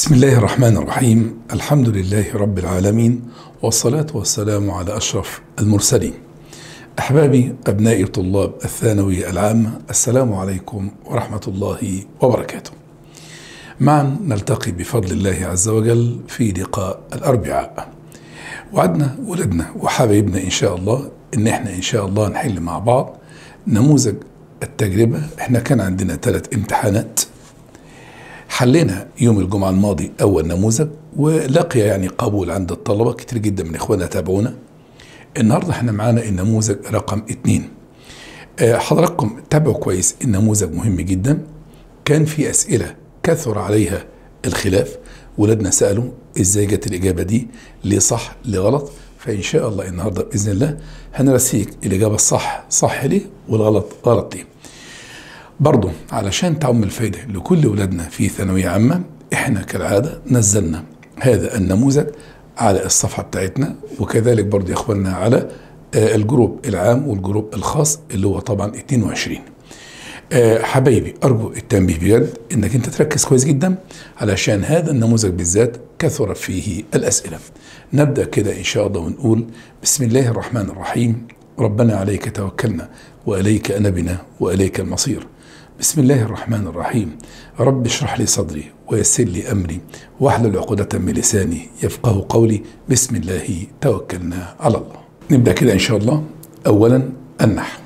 بسم الله الرحمن الرحيم الحمد لله رب العالمين والصلاة والسلام على أشرف المرسلين أحبابي أبنائي طلاب الثانوية العامة السلام عليكم ورحمة الله وبركاته معا نلتقي بفضل الله عز وجل في لقاء الأربعاء وعدنا ولدنا وحبايبنا إن شاء الله إن إحنا إن شاء الله نحل مع بعض نموذج التجربة إحنا كان عندنا ثلاث امتحانات حلينا يوم الجمعة الماضي أول نموذج ولقي يعني قبول عند الطلبة كتير جدا من إخواننا تابعونا النهاردة احنا معانا النموذج رقم اتنين آه، حضراتكم تابعوا كويس النموذج مهم جدا كان في أسئلة كثر عليها الخلاف ولادنا سألوا ازاي جت الإجابة دي ليه صح ليه غلط فإن شاء الله النهاردة بإذن الله هنرسيك الإجابة الصح صح ليه والغلط غلط ليه برضو علشان تعم الفايدة لكل ولادنا في ثانوية عامة احنا كالعادة نزلنا هذا النموذج على الصفحة بتاعتنا وكذلك برضو يا اخواننا على آه، الجروب العام والجروب الخاص اللي هو طبعا 22 آه، حبايبي ارجو التنبيه بجد انك انت تركز كويس جدا علشان هذا النموذج بالذات كثر فيه الاسئله. نبدا كده ان شاء الله ونقول بسم الله الرحمن الرحيم ربنا عليك توكلنا واليك انبنا واليك المصير. بسم الله الرحمن الرحيم رب اشرح لي صدري ويسر لي امري واحلل عقدة من لساني يفقه قولي بسم الله توكلنا على الله. نبدا كده ان شاء الله اولا النحو.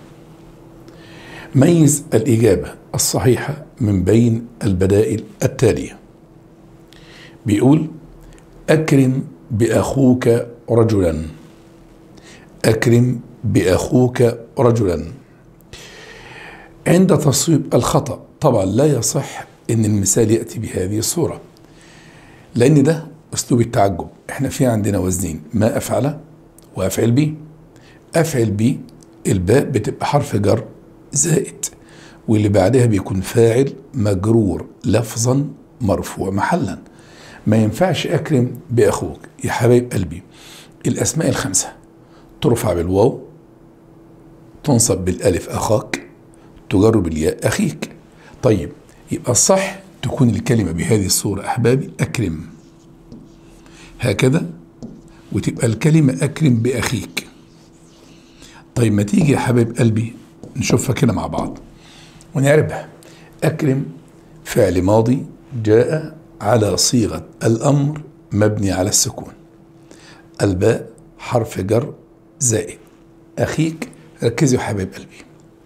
ميز الإجابة الصحيحة من بين البدائل التالية بيقول أكرم بأخوك رجلا أكرم بأخوك رجلا عند تصويب الخطأ طبعا لا يصح أن المثال يأتي بهذه الصورة لأن ده أسلوب التعجب احنا في عندنا وزنين ما أفعل وأفعل بي أفعل بي الباء بتبقى حرف جر زائد واللي بعدها بيكون فاعل مجرور لفظا مرفوع محلا ما ينفعش اكرم باخوك يا حبايب قلبي الاسماء الخمسه ترفع بالواو تنصب بالالف اخاك تجر بالياء اخيك طيب يبقى الصح تكون الكلمه بهذه الصوره احبابي اكرم هكذا وتبقى الكلمه اكرم باخيك طيب ما تيجي يا حبايب قلبي نشوفها كده مع بعض ونعرفها أكرم فعل ماضي جاء على صيغة الأمر مبني على السكون الباء حرف جر زائد أخيك ركزوا يا حبايب قلبي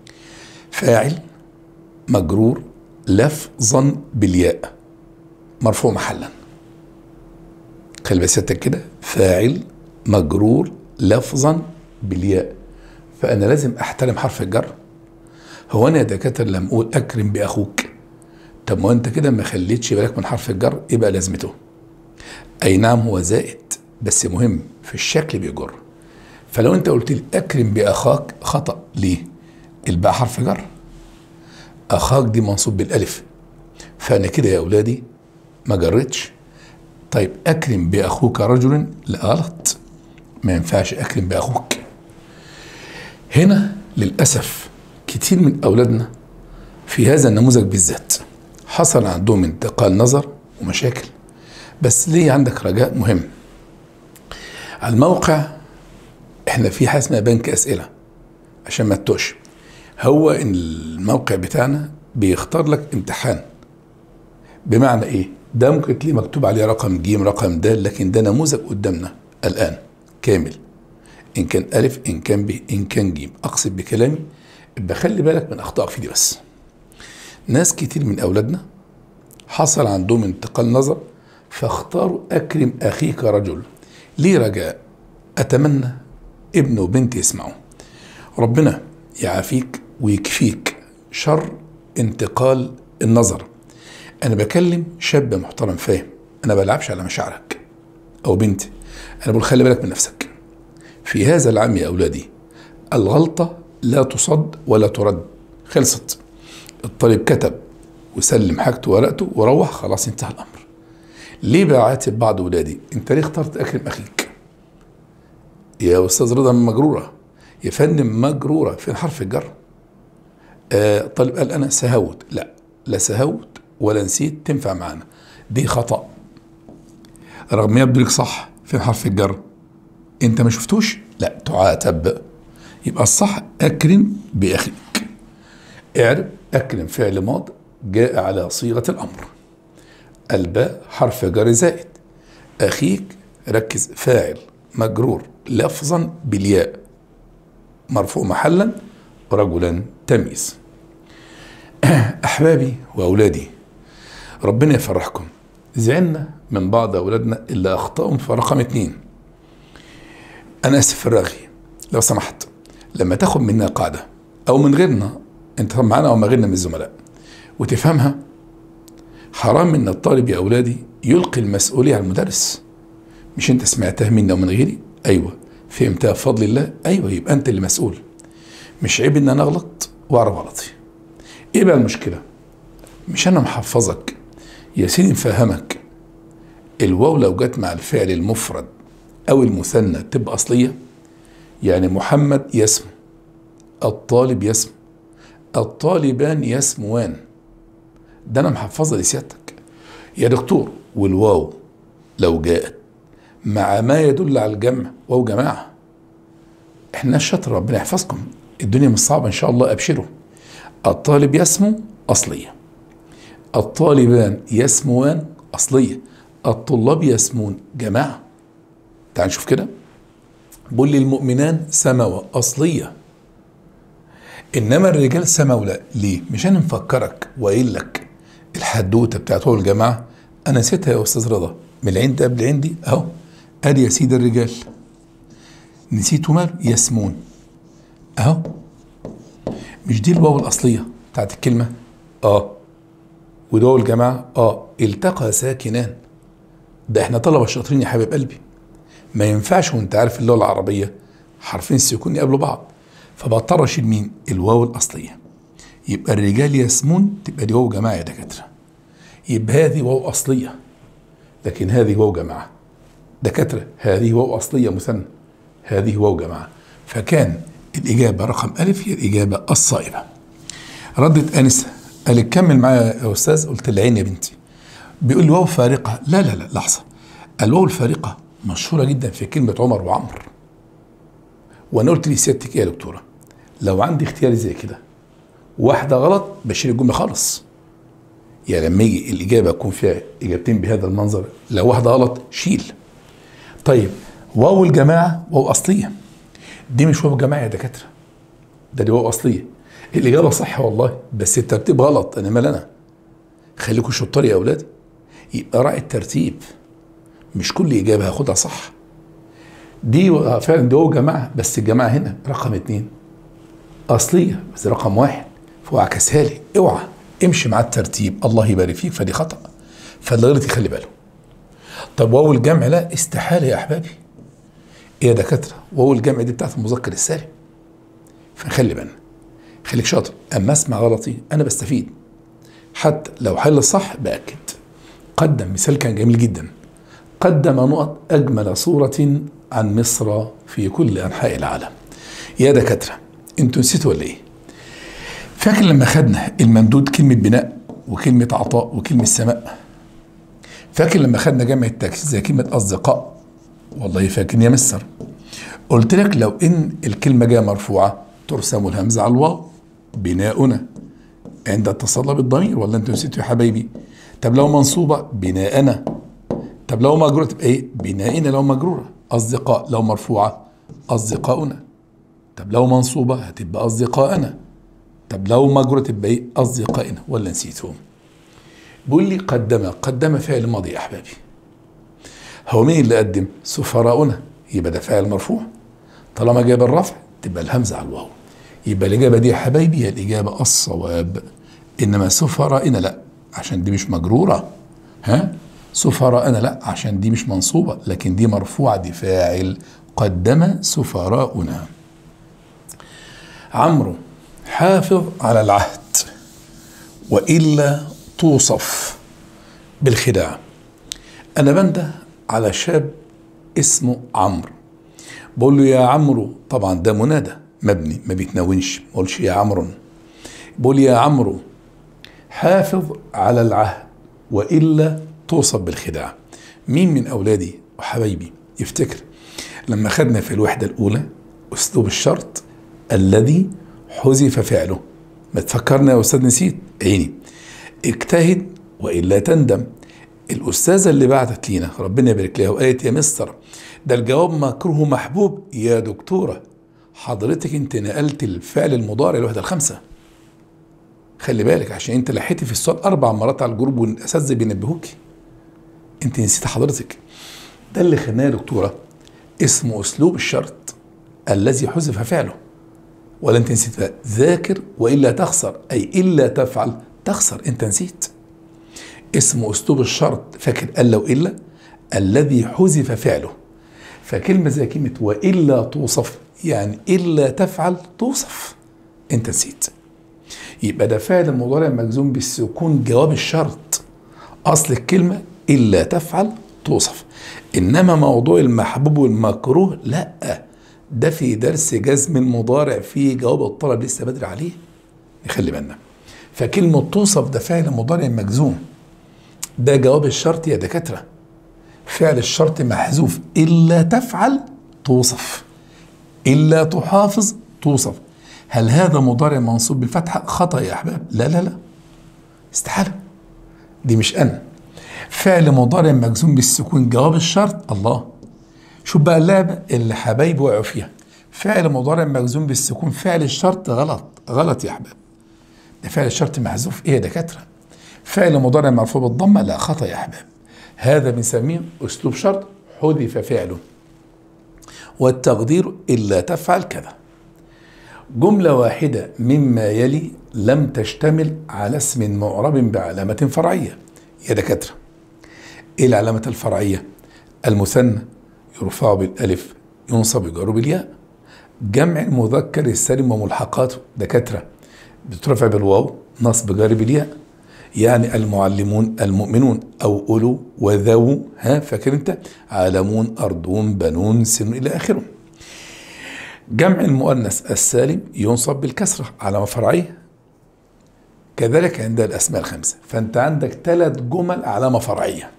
فاعل مجرور لفظا بالياء مرفوع محلا خلي بسيادتك كده فاعل مجرور لفظا بالياء فأنا لازم أحترم حرف الجر هو أنا يا دكاترة لما أقول أكرم بأخوك طب ما أنت كده ما خليتش بالك من حرف الجر يبقى لازمته أي نعم هو زائد بس مهم في الشكل بيجر فلو أنت قلت لي أكرم بأخاك خطأ ليه؟ الباء حرف جر أخاك دي منصوب بالألف فأنا كده يا أولادي ما جرتش طيب أكرم بأخوك رجلا لا غلط ما ينفعش أكرم بأخوك هنا للأسف كتير من أولادنا في هذا النموذج بالذات حصل عندهم انتقال نظر ومشاكل بس ليه عندك رجاء مهم على الموقع احنا في حاجه اسمها بنك اسئله عشان ما تتوش هو إن الموقع بتاعنا بيختار لك امتحان بمعنى ايه ده ممكن تلاقيه مكتوب عليه رقم ج رقم د لكن ده نموذج قدامنا الان كامل ان كان الف ان كان ب ان كان ج اقصد بكلامي يبقى خلي بالك من اخطائك في دي بس ناس كتير من اولادنا حصل عندهم انتقال نظر فاختاروا اكرم اخيك رجل ليه رجاء اتمنى ابن وبنت يسمعوا ربنا يعافيك ويكفيك شر انتقال النظر انا بكلم شاب محترم فاهم انا بلعبش على مشاعرك او بنتي انا بقول خلي بالك من نفسك في هذا العام يا أولادي الغلطة لا تصد ولا ترد خلصت الطالب كتب وسلم حاجته ورقته وروح خلاص انتهى الأمر ليه بعاتب بعض أولادي انت ليه اخترت أكرم أخيك يا أستاذ رضا مجرورة يا فندم مجرورة فين حرف الجر آه طالب قال أنا سهوت لا لا سهوت ولا نسيت تنفع معانا دي خطأ رغم يبدو لك صح في حرف الجر انت ما شفتوش لا تعاتب يبقى الصح اكرم باخيك اعرف اكرم فعل ماض جاء على صيغه الامر الباء حرف جر زائد اخيك ركز فاعل مجرور لفظا بالياء مرفوع محلا رجلا تمييز احبابي واولادي ربنا يفرحكم زعلنا من بعض اولادنا اللي اخطاهم في رقم اتنين انا اسف في الرغي لو سمحت لما تاخد منا قاعده او من غيرنا انت معانا او ما غيرنا من الزملاء وتفهمها حرام ان الطالب يا اولادي يلقي المسؤوليه على المدرس مش انت سمعتها مني او من غيري ايوه فهمتها بفضل الله ايوه يبقى انت اللي مسؤول مش عيب ان انا اغلط واعرف غلطي ايه بقى المشكله مش انا محفظك يا سيدي مفهمك الواو لو جت مع الفعل المفرد او المثنى تبقى اصليه يعني محمد يسمو الطالب يسمو الطالبان يسموان ده انا محفظها لسيادتك يا دكتور والواو لو جاءت مع ما يدل على الجمع واو جماعه احنا الشطر ربنا يحفظكم الدنيا مش صعبه ان شاء الله ابشروا الطالب يسمو اصليه الطالبان يسموان اصليه الطلاب يسمون جماعه تعال نشوف كده بقول لي المؤمنان سموا اصليه انما الرجال سموا لا ليه مش انا مفكرك وقايل لك الحدوته بتاعت هو الجماعه انا نسيتها يا استاذ رضا من العند قبل عندي اهو ادي يا سيدي الرجال نسيتوا مال يسمون اهو مش دي الواو الاصليه بتاعت الكلمه اه وده الجماعه اه التقى ساكنان ده احنا طلبه شاطرين يا حبيب قلبي ما ينفعش وانت عارف اللغه العربيه حرفين السكون يقابلوا بعض فبضطر اشيل مين الواو الاصليه يبقى الرجال يسمون تبقى دي واو جماعه يا دكاتره يبقى هذه واو اصليه لكن هذه واو جماعه دكاتره هذه واو اصليه مثنى هذه واو جماعه فكان الاجابه رقم الف هي الاجابه الصائبه ردت انسه قالت كمل معايا يا استاذ قلت العين يا بنتي بيقول لي واو فارقه لا لا لا لحظه الواو الفارقه مشهوره جدا في كلمه عمر وعمر وانا قلت لسيادتك ايه يا دكتوره لو عندي اختياري زي كده واحده غلط بشيل الجمله خالص يعني لما يجي الاجابه يكون فيها اجابتين بهذا المنظر لو واحده غلط شيل طيب واو الجماعه واو اصليه دي مش واو جماعه يا دكاتره ده دي واو اصليه الاجابه صح والله بس الترتيب غلط انا مال انا خليكم شطار يا اولادي يبقى راعي الترتيب مش كل اجابه هاخدها صح دي فعلا دي واو جماعه بس الجماعه هنا رقم اتنين اصليه بس رقم واحد فهو عكسها لي اوعى امشي مع الترتيب الله يبارك فيك فدي خطا فاللي غلط يخلي باله طب واو الجمع لا استحاله يا احبابي ايه يا دكاتره واو الجمع دي بتاعت المذكر السالم فخلي بالنا خليك شاطر اما اسمع غلطي انا بستفيد حتى لو حل الصح باكد قدم مثال كان جميل جدا قدم نقط اجمل صوره عن مصر في كل انحاء العالم يا دكاتره انتوا نسيتوا ولا ايه فاكر لما خدنا الممدود كلمه بناء وكلمه عطاء وكلمه سماء فاكر لما خدنا جمع التاكيد زي كلمه اصدقاء والله فاكر يا مستر قلت لك لو ان الكلمه جايه مرفوعه ترسم الهمزه على الواو بناؤنا عند اتصال بالضمير ولا انتوا نسيتوا يا حبايبي طب لو منصوبه بناءنا طب لو مجروره تبقى ايه بنائنا لو مجروره اصدقاء لو مرفوعه اصدقاؤنا طب لو منصوبه هتبقى اصدقائنا طب لو مجروره تبقى ايه اصدقائنا ولا نسيتهم بيقول لي قدم قدم فعل ماضي يا احبابي هو مين اللي قدم سفراؤنا يبقى ده فاعل مرفوع طالما جاب الرفع تبقى الهمزه على الواو يبقى الاجابه دي يا حبايبي هي الاجابه الصواب انما سفراءنا لا عشان دي مش مجروره ها سفراءنا لا عشان دي مش منصوبه لكن دي مرفوعه دي فاعل قدم سفراؤنا عمرو حافظ على العهد والا توصف بالخداع انا بنده على شاب اسمه عمرو بقول له يا عمرو طبعا ده منادى مبني ما بيتنونش ما بقولش يا عمرو بقول يا عمرو حافظ على العهد والا توصف بالخداع مين من أولادي وحبايبي يفتكر لما خدنا في الوحدة الأولى أسلوب الشرط الذي حذف فعله ما تفكرنا يا أستاذ نسيت عيني اجتهد وإلا تندم الأستاذة اللي بعتت لينا ربنا يبارك لها وقالت يا مستر ده الجواب مكروه محبوب يا دكتورة حضرتك انت نقلت الفعل المضارع الوحدة الخمسة خلي بالك عشان انت لحيتي في السؤال اربع مرات على الجروب والاساتذه بينبهوكي انت نسيت حضرتك ده اللي خلاه يا دكتوره اسمه اسلوب الشرط الذي حذف فعله ولا انت نسيت بقى ذاكر والا تخسر اي الا تفعل تخسر انت نسيت اسمه اسلوب الشرط فاكر قال لو الا الذي حذف فعله فكلمه زي كلمه والا توصف يعني الا تفعل توصف انت نسيت يبقى ده فعل مضارع مجزوم بالسكون جواب الشرط اصل الكلمه الا تفعل توصف انما موضوع المحبوب والمكروه لا ده في درس جزم المضارع في جواب الطلب لسه بدري عليه نخلي بالنا فكلمه توصف ده فعل مضارع مجزوم ده جواب الشرط يا دكاتره فعل الشرط محذوف الا تفعل توصف الا تحافظ توصف هل هذا مضارع منصوب بالفتحة خطأ يا أحباب لا لا لا استحالة دي مش أنا فعل مضارع مجزوم بالسكون جواب الشرط الله شوف بقى اللعبة اللي حبايبي وقعوا فيها فعل مضارع مجزوم بالسكون فعل الشرط غلط غلط يا أحباب ده فعل الشرط محذوف إيه يا دكاترة فعل مضارع مرفوع بالضمة لا خطأ يا أحباب هذا بنسميه أسلوب شرط حذف فعله والتقدير إلا تفعل كذا جملة واحدة مما يلي لم تشتمل على اسم معرب بعلامة فرعية يا دكاترة ايه العلامة الفرعية المثنى يرفع بالالف ينصب يجر بالياء جمع المذكر السالم وملحقاته دكاترة بترفع بالواو نصب جار بالياء يعني المعلمون المؤمنون او اولو وذو ها فاكر انت عالمون ارضون بنون سن الى اخره جمع المؤنث السالم ينصب بالكسرة علامة فرعية كذلك عند الأسماء الخمسة فأنت عندك ثلاث جمل علامة فرعية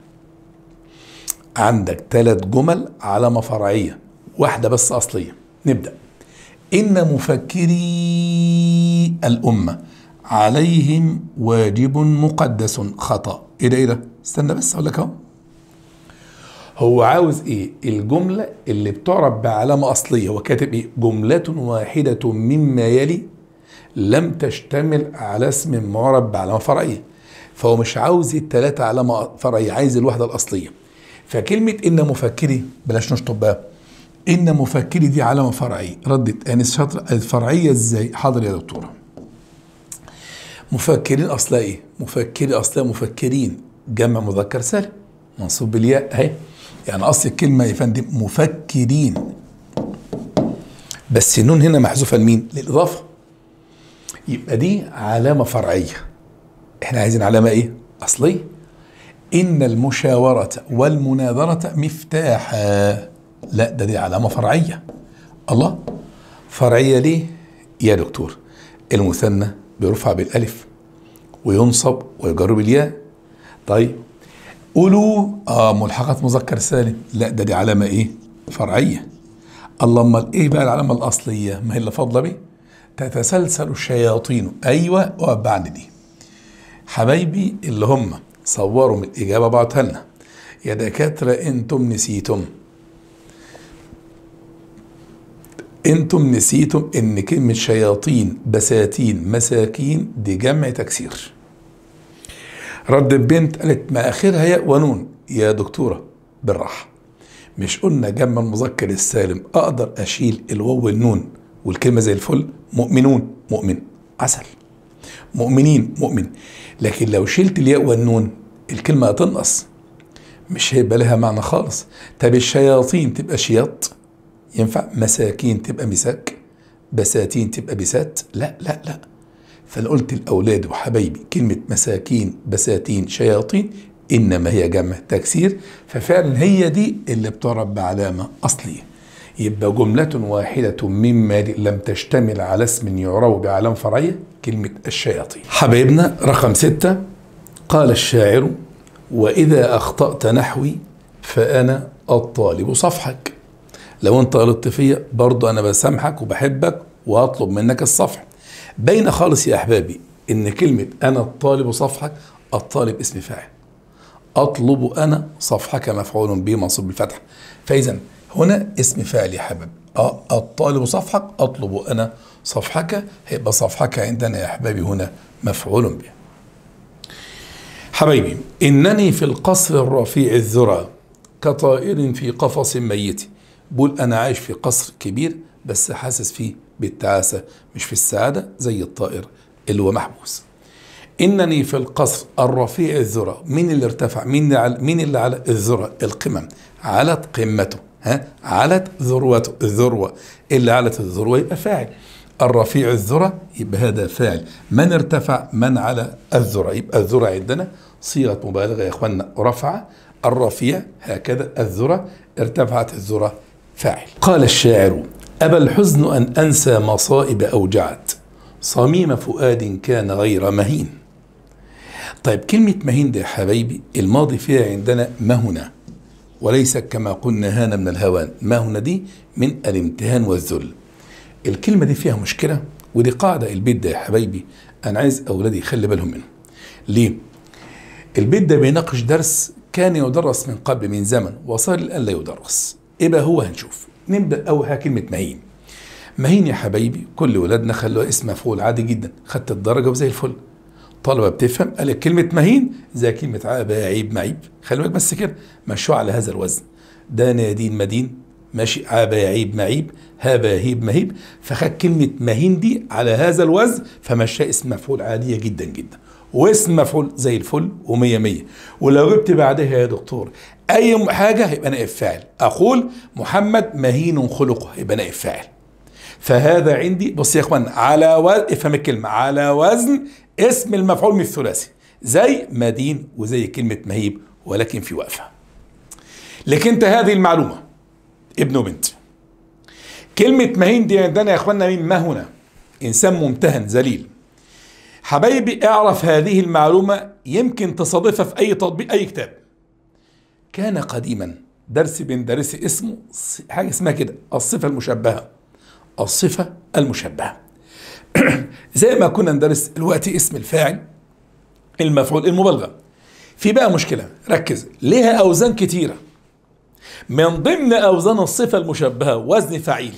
عندك ثلاث جمل علامة فرعية واحدة بس أصلية نبدأ إن مفكري الأمة عليهم واجب مقدس خطأ إيه ده إيه ده استنى بس أقول لك أهو هو عاوز ايه الجملة اللي بتعرب بعلامة أصلية وكاتب ايه جملة واحدة مما يلي لم تشتمل على اسم معرب بعلامة فرعية فهو مش عاوز التلاتة علامة فرعية عايز الوحدة الأصلية فكلمة إن مفكري بلاش نشطب بقى إن مفكري دي علامة فرعية ردت أنس شاطرة الفرعية إزاي حاضر يا دكتورة مفكرين أصلها إيه مفكري أصلها مفكرين جمع مذكر سالم منصوب بالياء أهي يعني اصل الكلمه يا فندم مفكرين بس النون هنا محذوفه لمين؟ للاضافه يبقى دي علامه فرعيه احنا عايزين علامه ايه؟ اصليه ان المشاوره والمناظره مفتاحا لا ده دي علامه فرعيه الله فرعيه ليه؟ يا دكتور المثنى بيرفع بالالف وينصب ويجر بالياء طيب قولوا اه ملحقات مذكر سالم لا ده دي علامه ايه فرعيه الله امال ايه بقى العلامه الاصليه ما هي اللي فاضله بيه تتسلسل الشياطين ايوه اقف بعد دي حبايبي اللي هم صوروا من الاجابه بعتها لنا يا دكاتره انتم نسيتم انتم نسيتم ان كلمه شياطين بساتين مساكين دي جمع تكسير رد البنت قالت ما اخرها ياء ونون يا دكتوره بالراحه مش قلنا جمع المذكر السالم اقدر اشيل الواو والنون والكلمه زي الفل مؤمنون مؤمن عسل مؤمنين مؤمن لكن لو شلت الياء والنون الكلمه هتنقص مش هيبقى لها معنى خالص طب الشياطين تبقى شياط ينفع مساكين تبقى مساك بساتين تبقى بسات لا لا لا فانا قلت الاولاد وحبايبي كلمه مساكين بساتين شياطين انما هي جمع تكسير ففعلا هي دي اللي بتعرب بعلامه اصليه يبقى جملة واحدة مما لم تشتمل على اسم يعرب بعلام فرعية كلمة الشياطين حبايبنا رقم ستة قال الشاعر وإذا أخطأت نحوي فأنا الطالب صفحك لو أنت غلطت فيا برضو أنا بسامحك وبحبك وأطلب منك الصفح باينة خالص يا أحبابي إن كلمة أنا الطالب صفحك الطالب اسم فاعل أطلب أنا صفحك مفعول به منصوب بالفتح فإذا هنا اسم فاعل يا حباب أه الطالب صفحك أطلب أنا صفحك هيبقى صفحك عندنا يا أحبابي هنا مفعول به حبايبي إنني في القصر الرفيع الذرى كطائر في قفص ميت بقول أنا عايش في قصر كبير بس حاسس فيه بالتعاسة مش في السعادة زي الطائر اللي هو محبوس إنني في القصر الرفيع الذرى مين اللي ارتفع مين اللي على مين اللي على الذرى القمم علت قمته ها علت ذروته الذروة اللي علت الذروة يبقى فاعل الرفيع الذرة يبقى هذا فاعل من ارتفع من على الذرة يبقى الذرة عندنا صيغة مبالغة يا اخوانا رفع الرفيع هكذا الذرة ارتفعت الذرة فاعل قال الشاعر أبى الحزن أن أنسى مصائب أوجعت صميم فؤاد كان غير مهين طيب كلمة مهين دي يا حبايبي الماضي فيها عندنا مهنة وليس كما قلنا هان من الهوان مهنة دي من الامتهان والذل الكلمة دي فيها مشكلة ودي قاعدة البيت ده يا حبايبي أنا عايز أولادي يخلي بالهم منه ليه؟ البيت ده بيناقش درس كان يدرس من قبل من زمن وصار الآن لا يدرس إيه بقى هو هنشوف نبدأ أول حاجة كلمة مهين مهين يا حبايبي كل ولادنا خلوها اسم مفعول عادي جدا خدت الدرجة وزي الفل طلبة بتفهم قال لك كلمة مهين زي كلمة عيب عيب معيب خلي بالك بس كده مشوا على هذا الوزن ده نادين مدين ماشي عاب يعيب معيب هابا هيب مهيب فخد كلمة مهين دي على هذا الوزن فمشاه اسم مفعول عادية جدا جدا واسم مفعول زي الفل ومية مية ولو جبت بعدها يا دكتور أي حاجة هيبقى نائب فاعل أقول محمد مهين خلقه هيبقى نائب فاعل فهذا عندي بص يا اخوان على وزن افهم الكلمة على وزن اسم المفعول من الثلاثي زي مدين وزي كلمة مهيب ولكن في وقفة لك انت هذه المعلومة ابن وبنت كلمة مهين دي عندنا يا اخوانا مين ما هنا انسان ممتهن ذليل حبايبي اعرف هذه المعلومة يمكن تصادفها في اي تطبيق اي كتاب كان قديما درس بندرس اسمه حاجة اسمها كده الصفة المشبهة الصفة المشبهة زي ما كنا ندرس دلوقتي اسم الفاعل المفعول المبالغة في بقى مشكلة ركز ليها أوزان كتيرة من ضمن أوزان الصفة المشبهة وزن فعيل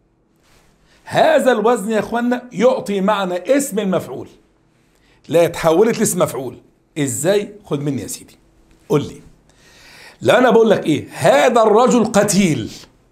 هذا الوزن يا اخوانا يعطي معنى اسم المفعول لا يتحولت لاسم مفعول ازاي خد مني يا سيدي قول لي لا انا بقول لك ايه هذا الرجل قتيل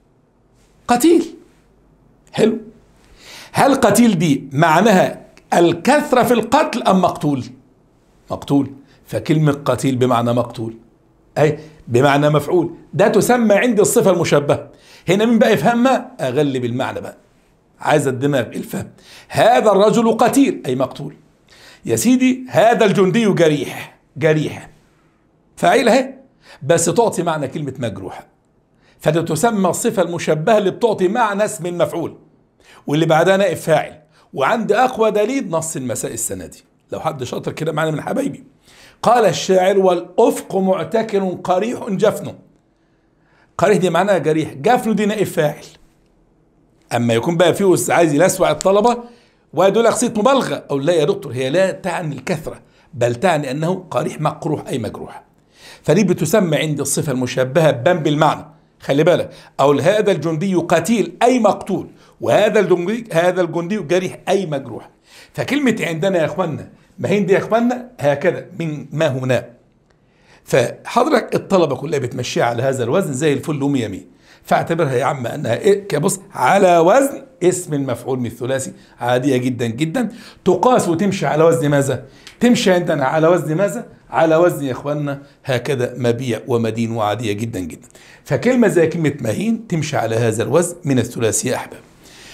قتيل حلو هل قتيل دي معناها الكثرة في القتل أم مقتول مقتول فكلمة قتيل بمعنى مقتول أي بمعنى مفعول ده تسمى عندي الصفة المشبهة هنا مين بقى يفهمها أغلب المعنى بقى عايز الدماغ الفهم هذا الرجل قتيل أي مقتول يا سيدي هذا الجندي جريح جريح فعيل اهي بس تعطي معنى كلمة مجروحة فده تسمى الصفة المشبهة اللي بتعطي معنى اسم المفعول واللي بعدها نائب فاعل وعندي اقوى دليل نص المساء السنه دي لو حد شاطر كده معانا من حبايبي قال الشاعر والافق معتكر قريح جفنه قريح دي معناها جريح جفنه دي نائب فاعل اما يكون بقى فيه عايز يلسوع الطلبه ويدول صيغه مبالغه او لا يا دكتور هي لا تعني الكثره بل تعني انه قريح مقروح اي مجروح فدي بتسمى عندي الصفه المشبهه بان بالمعنى خلي بالك او هذا الجندي قتيل اي مقتول وهذا الجندي هذا الجندي جريح اي مجروح فكلمه عندنا يا اخوانا ما هي دي يا اخوانا هكذا من ما هنا فحضرتك الطلبه كلها بتمشيها على هذا الوزن زي الفل ومية مية فاعتبرها يا عم انها إيه كبص على وزن اسم المفعول من الثلاثي عاديه جدا جدا تقاس وتمشي على وزن ماذا؟ تمشي عندنا على وزن ماذا؟ على وزن يا اخوانا هكذا مبيع ومدين وعاديه جدا جدا. فكلمه زي كلمه مهين تمشي على هذا الوزن من الثلاثي يا احباب.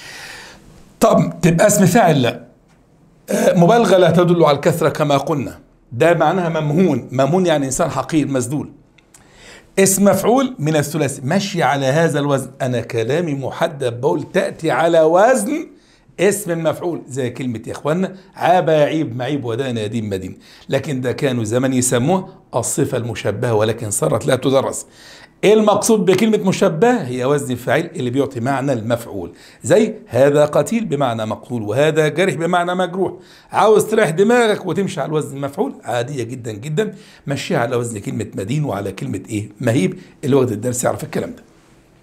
طب تبقى اسم فاعل لا. آه مبالغه لا تدل على الكثره كما قلنا. ده معناها ممهون، ممهون يعني انسان حقير مسدول. اسم مفعول من الثلاثي ماشي على هذا الوزن انا كلامي محدد بقول تاتي على وزن اسم المفعول زي كلمة يا اخوانا عاب يعيب معيب ودان يدين مدين لكن ده كانوا زمان يسموه الصفة المشبهة ولكن صارت لا تدرس ايه المقصود بكلمة مشبهة هي وزن الفاعل اللي بيعطي معنى المفعول زي هذا قتيل بمعنى مقتول وهذا جرح بمعنى مجروح عاوز تريح دماغك وتمشي على الوزن المفعول عادية جدا جدا مشيها على وزن كلمة مدين وعلى كلمة ايه مهيب اللي واخد الدرس يعرف الكلام ده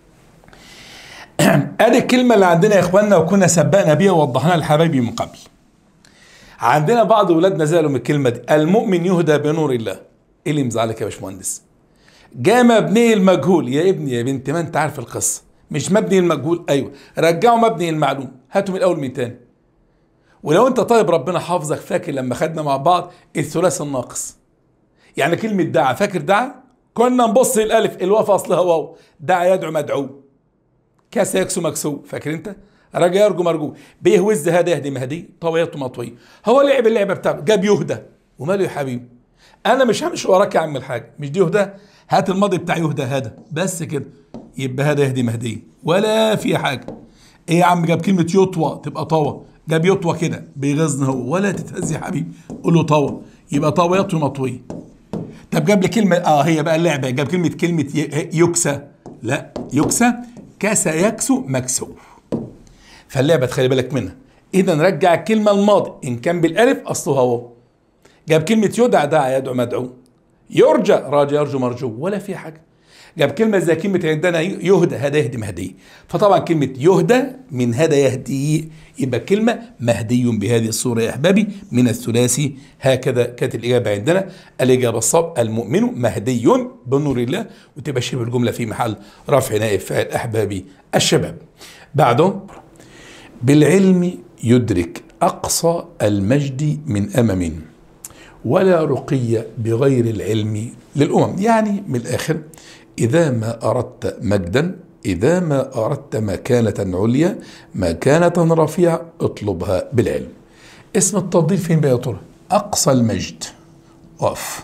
ادي الكلمة اللي عندنا يا اخواننا وكنا سبقنا بيها ووضحناها لحبايبي من قبل عندنا بعض اولادنا زعلوا من الكلمة دي المؤمن يهدى بنور الله ايه اللي مزعلك يا باشمهندس جاء مبني المجهول يا ابني يا بنت ما انت عارف القصه مش مبني المجهول ايوه رجعوا مبني المعلوم هاتوا من الاول من تاني ولو انت طيب ربنا حافظك فاكر لما خدنا مع بعض الثلاثي الناقص يعني كلمه دعا فاكر دعا كنا نبص الالف الواو اصلها واو دعا يدعو مدعو كاس يكسو مكسو فاكر انت رجا يرجو مرجو بيهوز هذا يهدي مهدي طويته مطوي هو لعب اللعبه بتاعته جاب يهدى وماله يا حبيبي انا مش همشي وراك يا عم الحاج مش دي يهدى هات الماضي بتاع يهدى هذا بس كده يبقى هذا يهدي مهدي ولا في حاجه ايه يا عم جاب كلمه يطوى تبقى طوى جاب يطوى كده بيغزن هو ولا تتهز يا حبيبي قول له طوى يبقى طوى يطوي مطوي طب جاب لي كلمه اه هي بقى اللعبه جاب كلمه كلمه يكسى لا يكسى كسى يكسو مكسو فاللعبه تخلي بالك منها اذا رجع الكلمه الماضي ان كان بالالف اصلها هو جاب كلمه يدعى دعا يدعو مدعو يرجى راجى يرجو مرجو ولا في حاجه جاب كلمة زي كلمة عندنا يهدى هدى يهدي مهدي فطبعا كلمة يهدى من هدى يهدي يبقى كلمة مهدي بهذه الصورة يا أحبابي من الثلاثي هكذا كانت الإجابة عندنا الإجابة الصواب المؤمن مهدي بنور الله وتبقى شبه الجملة في محل رفع نائب فاعل أحبابي الشباب بعده بالعلم يدرك أقصى المجد من أمم ولا رقي بغير العلم للأمم يعني من الآخر إذا ما أردت مجدا إذا ما أردت مكانة عليا مكانة رفيعة اطلبها بالعلم اسم التفضيل فين بقى يا ترى أقصى المجد وقف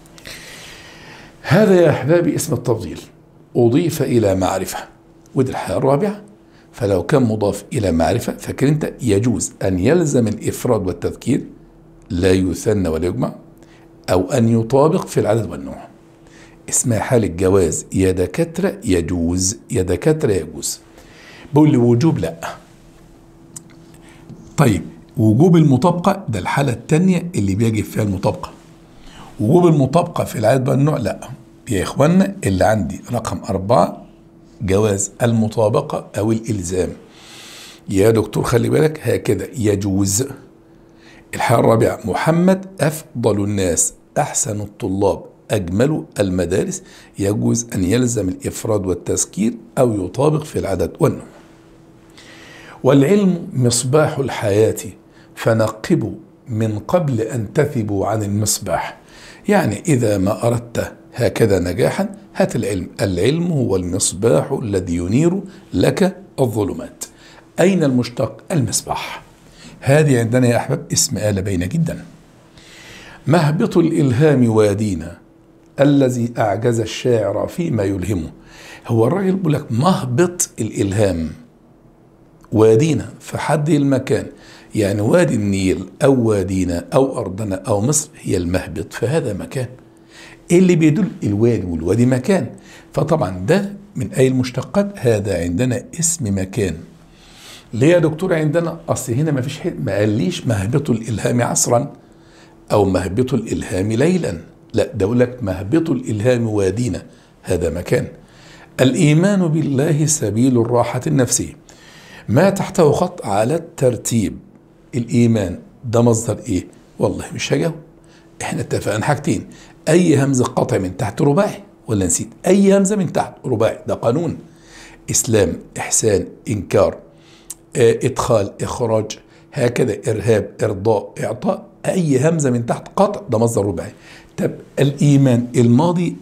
هذا يا أحبابي اسم التفضيل أضيف إلى معرفة ودي الحالة الرابعة فلو كان مضاف إلى معرفة فكر أنت يجوز أن يلزم الإفراد والتذكير لا يثنى ولا يجمع أو أن يطابق في العدد والنوع اسمها حالة جواز يا دكاترة يجوز يا دكاترة يجوز بقول لي وجوب لا طيب وجوب المطابقة ده الحالة التانية اللي بيجب فيها المطابقة وجوب المطابقة في العدد والنوع لا يا إخوانا اللي عندي رقم أربعة جواز المطابقة أو الإلزام يا دكتور خلي بالك هكذا يجوز الحالة الرابعة محمد أفضل الناس أحسن الطلاب أجمل المدارس يجوز أن يلزم الإفراد والتذكير أو يطابق في العدد والنوع والعلم مصباح الحياة فنقبوا من قبل أن تثبوا عن المصباح يعني إذا ما أردت هكذا نجاحا هات العلم العلم هو المصباح الذي ينير لك الظلمات أين المشتق المصباح هذه عندنا يا أحباب اسم آلة بين جدا مهبط الإلهام وادينا الذي أعجز الشاعر فيما يلهمه هو الراجل بيقول لك مهبط الإلهام وادينا في حد المكان يعني وادي النيل أو وادينا أو أرضنا أو مصر هي المهبط فهذا مكان اللي بيدل الوادي والوادي مكان فطبعا ده من أي المشتقات هذا عندنا اسم مكان ليه يا دكتور عندنا أصل هنا ما فيش ما قاليش مهبط الإلهام عصرا أو مهبط الإلهام ليلا لا ده يقول لك مهبط الإلهام وادينا هذا مكان الإيمان بالله سبيل الراحة النفسية ما تحته خط على الترتيب الإيمان ده مصدر إيه والله مش هجاوب احنا اتفقنا حاجتين أي همزة قطع من تحت رباعي ولا نسيت أي همزة من تحت رباعي ده قانون إسلام إحسان إنكار اه إدخال إخراج هكذا إرهاب إرضاء إعطاء أي همزة من تحت قطع ده مصدر رباعي طب الإيمان الماضي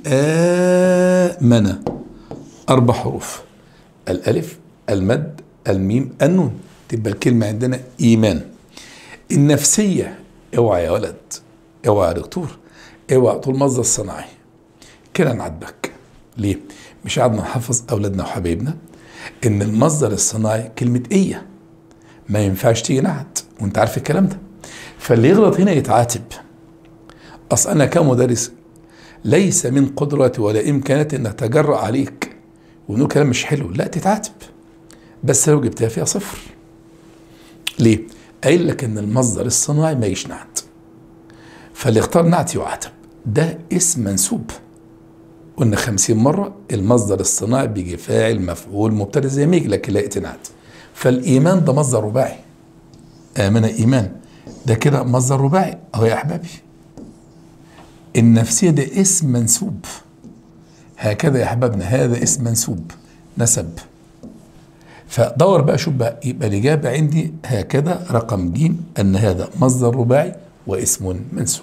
آمن أربع حروف الألف المد الميم النون تبقى الكلمة عندنا إيمان النفسية اوعى يا ولد اوعى يا دكتور اوعى طول مصدر الصناعي كده نعاتبك ليه؟ مش قعدنا نحفظ أولادنا وحبايبنا إن المصدر الصناعي كلمة إيه ما ينفعش تيجي نعت وانت عارف الكلام ده فاللي يغلط هنا يتعاتب اصل انا كمدرس ليس من قدرتي ولا امكانياتي ان اتجرأ عليك ونقول كلام مش حلو لا تتعاتب بس لو جبتها فيها صفر ليه؟ قايل لك ان المصدر الصناعي ما يجيش نعت فاللي اختار نعت يعاتب ده اسم منسوب قلنا خمسين مرة المصدر الصناعي بيجي فاعل مفعول مبتدأ زي ما يجي لكن لا نعت فالإيمان ده مصدر رباعي آمن إيمان ده كده مصدر رباعي أهو يا أحبابي النفسية ده اسم منسوب هكذا يا أحبابنا هذا اسم منسوب نسب فدور بقى شوف بقى يبقى الإجابة عندي هكذا رقم ج أن هذا مصدر رباعي واسم منسوب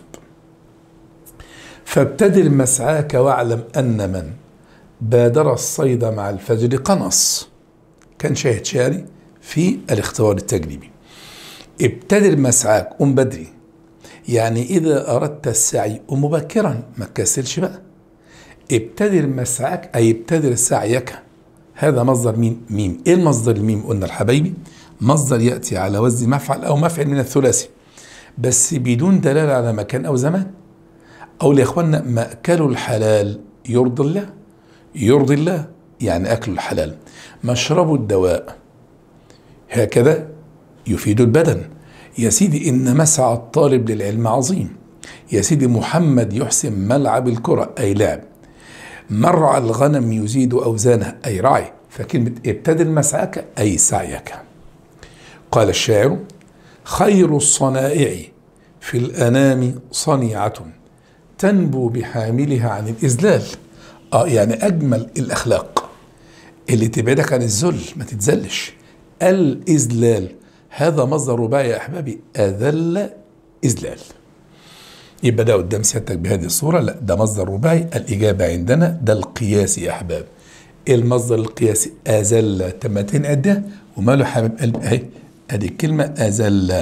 فابتدر مسعاك واعلم أن من بادر الصيد مع الفجر قنص كان شاهد شعري في الاختبار التجريبي ابتدر مسعاك قم بدري يعني إذا أردت السعي قم مبكرا ما تكسلش بقى ابتدر مسعاك أي ابتدر سعيك هذا مصدر ميم ميم ايه المصدر الميم قلنا الحبايبي مصدر يأتي على وزن مفعل أو مفعل من الثلاثي بس بدون دلالة على مكان أو زمان أو يا إخوانا مأكل الحلال يرضي الله يرضي الله يعني أكل الحلال مشرب الدواء هكذا يفيد البدن يا سيدي إن مسعى الطالب للعلم عظيم يا سيدي محمد يحسن ملعب الكرة أي لعب مرعى الغنم يزيد أوزانه أي رعي فكلمة ابتدل مسعاك أي سعيك قال الشاعر خير الصنائع في الأنام صنيعة تنبو بحاملها عن الإذلال آه يعني أجمل الأخلاق اللي تبعدك عن الذل ما تتذلش الإذلال هذا مصدر رباعي يا أحبابي أذل إذلال يبقى ده قدام سيادتك بهذه الصورة لا ده مصدر رباعي الإجابة عندنا ده القياسي يا أحباب المصدر القياسي أذل تم تنعد وماله حبيب قلب أهي أدي الكلمة أذل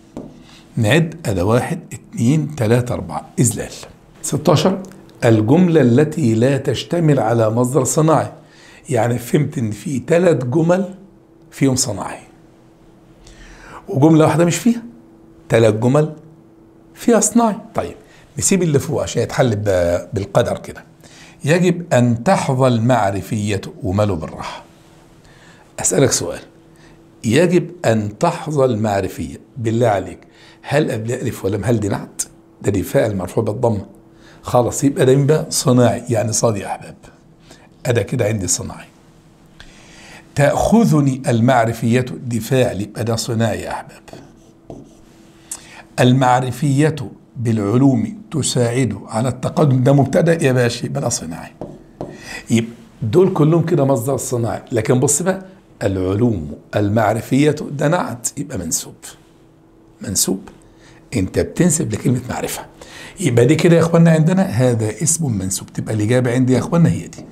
نعد أدا واحد اتنين تلاتة أربعة إذلال 16 الجملة التي لا تشتمل على مصدر صناعي يعني فهمت ان في ثلاث جمل فيهم صناعي وجملة واحدة مش فيها ثلاث جمل فيها صناعي طيب نسيب اللي فوق عشان يتحل بالقدر كده يجب أن تحظى المعرفية وماله بالراحة أسألك سؤال يجب أن تحظى المعرفية بالله عليك هل قبل ألف ولم هل دي نعت ده دي فاعل مرفوع بالضمة خلاص يبقى ده بقى صناعي يعني صاد يا أحباب أدا كده عندي صناعي تأخذني المعرفية دفاع يبقى ده صناعي يا أحباب المعرفية بالعلوم تساعد على التقدم ده مبتدا يا باشا يبقى ده صناعي يبقى دول كلهم كده مصدر صناعي لكن بص بقى العلوم المعرفية ده نعت يبقى منسوب منسوب انت بتنسب لكلمة معرفة يبقى دي كده يا اخوانا عندنا هذا اسم منسوب تبقى الإجابة عندي يا اخوانا هي دي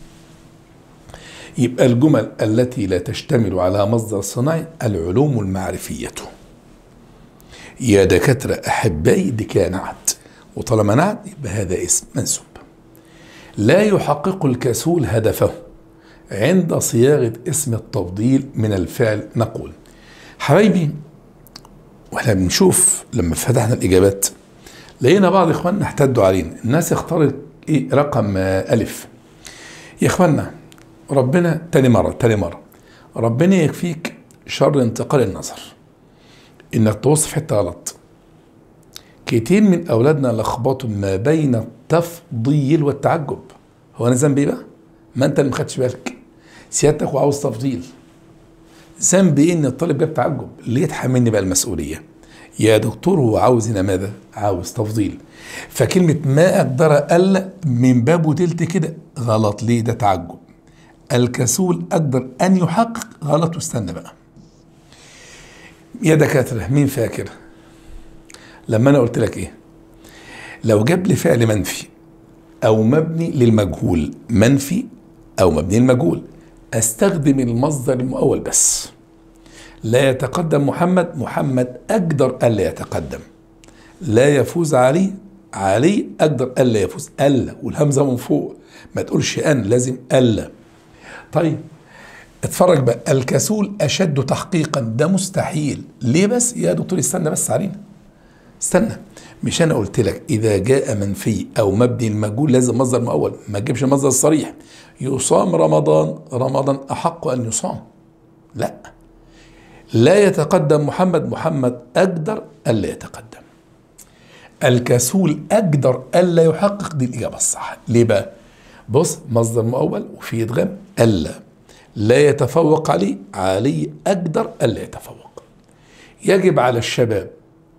يبقى الجمل التي لا تشتمل على مصدر صناعي العلوم المعرفية يا دكاترة أحبائي دي كده نعت وطالما نعت يبقى هذا اسم منسوب لا يحقق الكسول هدفه عند صياغة اسم التفضيل من الفعل نقول حبايبي واحنا بنشوف لما فتحنا الإجابات لقينا بعض إخواننا احتدوا علينا الناس اختارت إيه رقم ألف يا إخواننا ربنا تاني مرة تاني مرة ربنا يكفيك شر انتقال النظر انك توصف حته غلط كتير من اولادنا لخبطوا ما بين التفضيل والتعجب هو انا ذنبي بقى ما انت اللي ما خدتش بالك سيادتك وعاوز تفضيل ذنبي ايه ان الطالب جاب تعجب ليه يتحملني بقى المسؤوليه يا دكتور هو عاوز هنا ماذا عاوز تفضيل فكلمة ما أقدر ألا من باب وتلت كده غلط ليه ده تعجب الكسول أقدر أن يحقق غلط واستنى بقى يا دكاترة مين فاكر لما أنا قلت لك إيه لو جاب لي فعل منفي أو مبني للمجهول منفي أو مبني للمجهول أستخدم المصدر المؤول بس لا يتقدم محمد محمد أقدر ألا يتقدم لا يفوز علي علي أقدر ألا يفوز ألا والهمزة من فوق ما تقولش أن لازم ألا طيب اتفرج بقى الكسول اشد تحقيقا ده مستحيل ليه بس يا دكتور استنى بس علينا استنى مش انا قلت لك اذا جاء منفي او مبني المجهول لازم مصدر مؤول ما تجيبش المصدر الصريح يصام رمضان رمضان احق ان يصام لا لا يتقدم محمد محمد اقدر الا يتقدم الكسول اقدر الا يحقق دي الاجابه الصح ليه بقى بص مصدر مؤول وفي ادغام الا لا يتفوق عليه علي اقدر الا يتفوق يجب على الشباب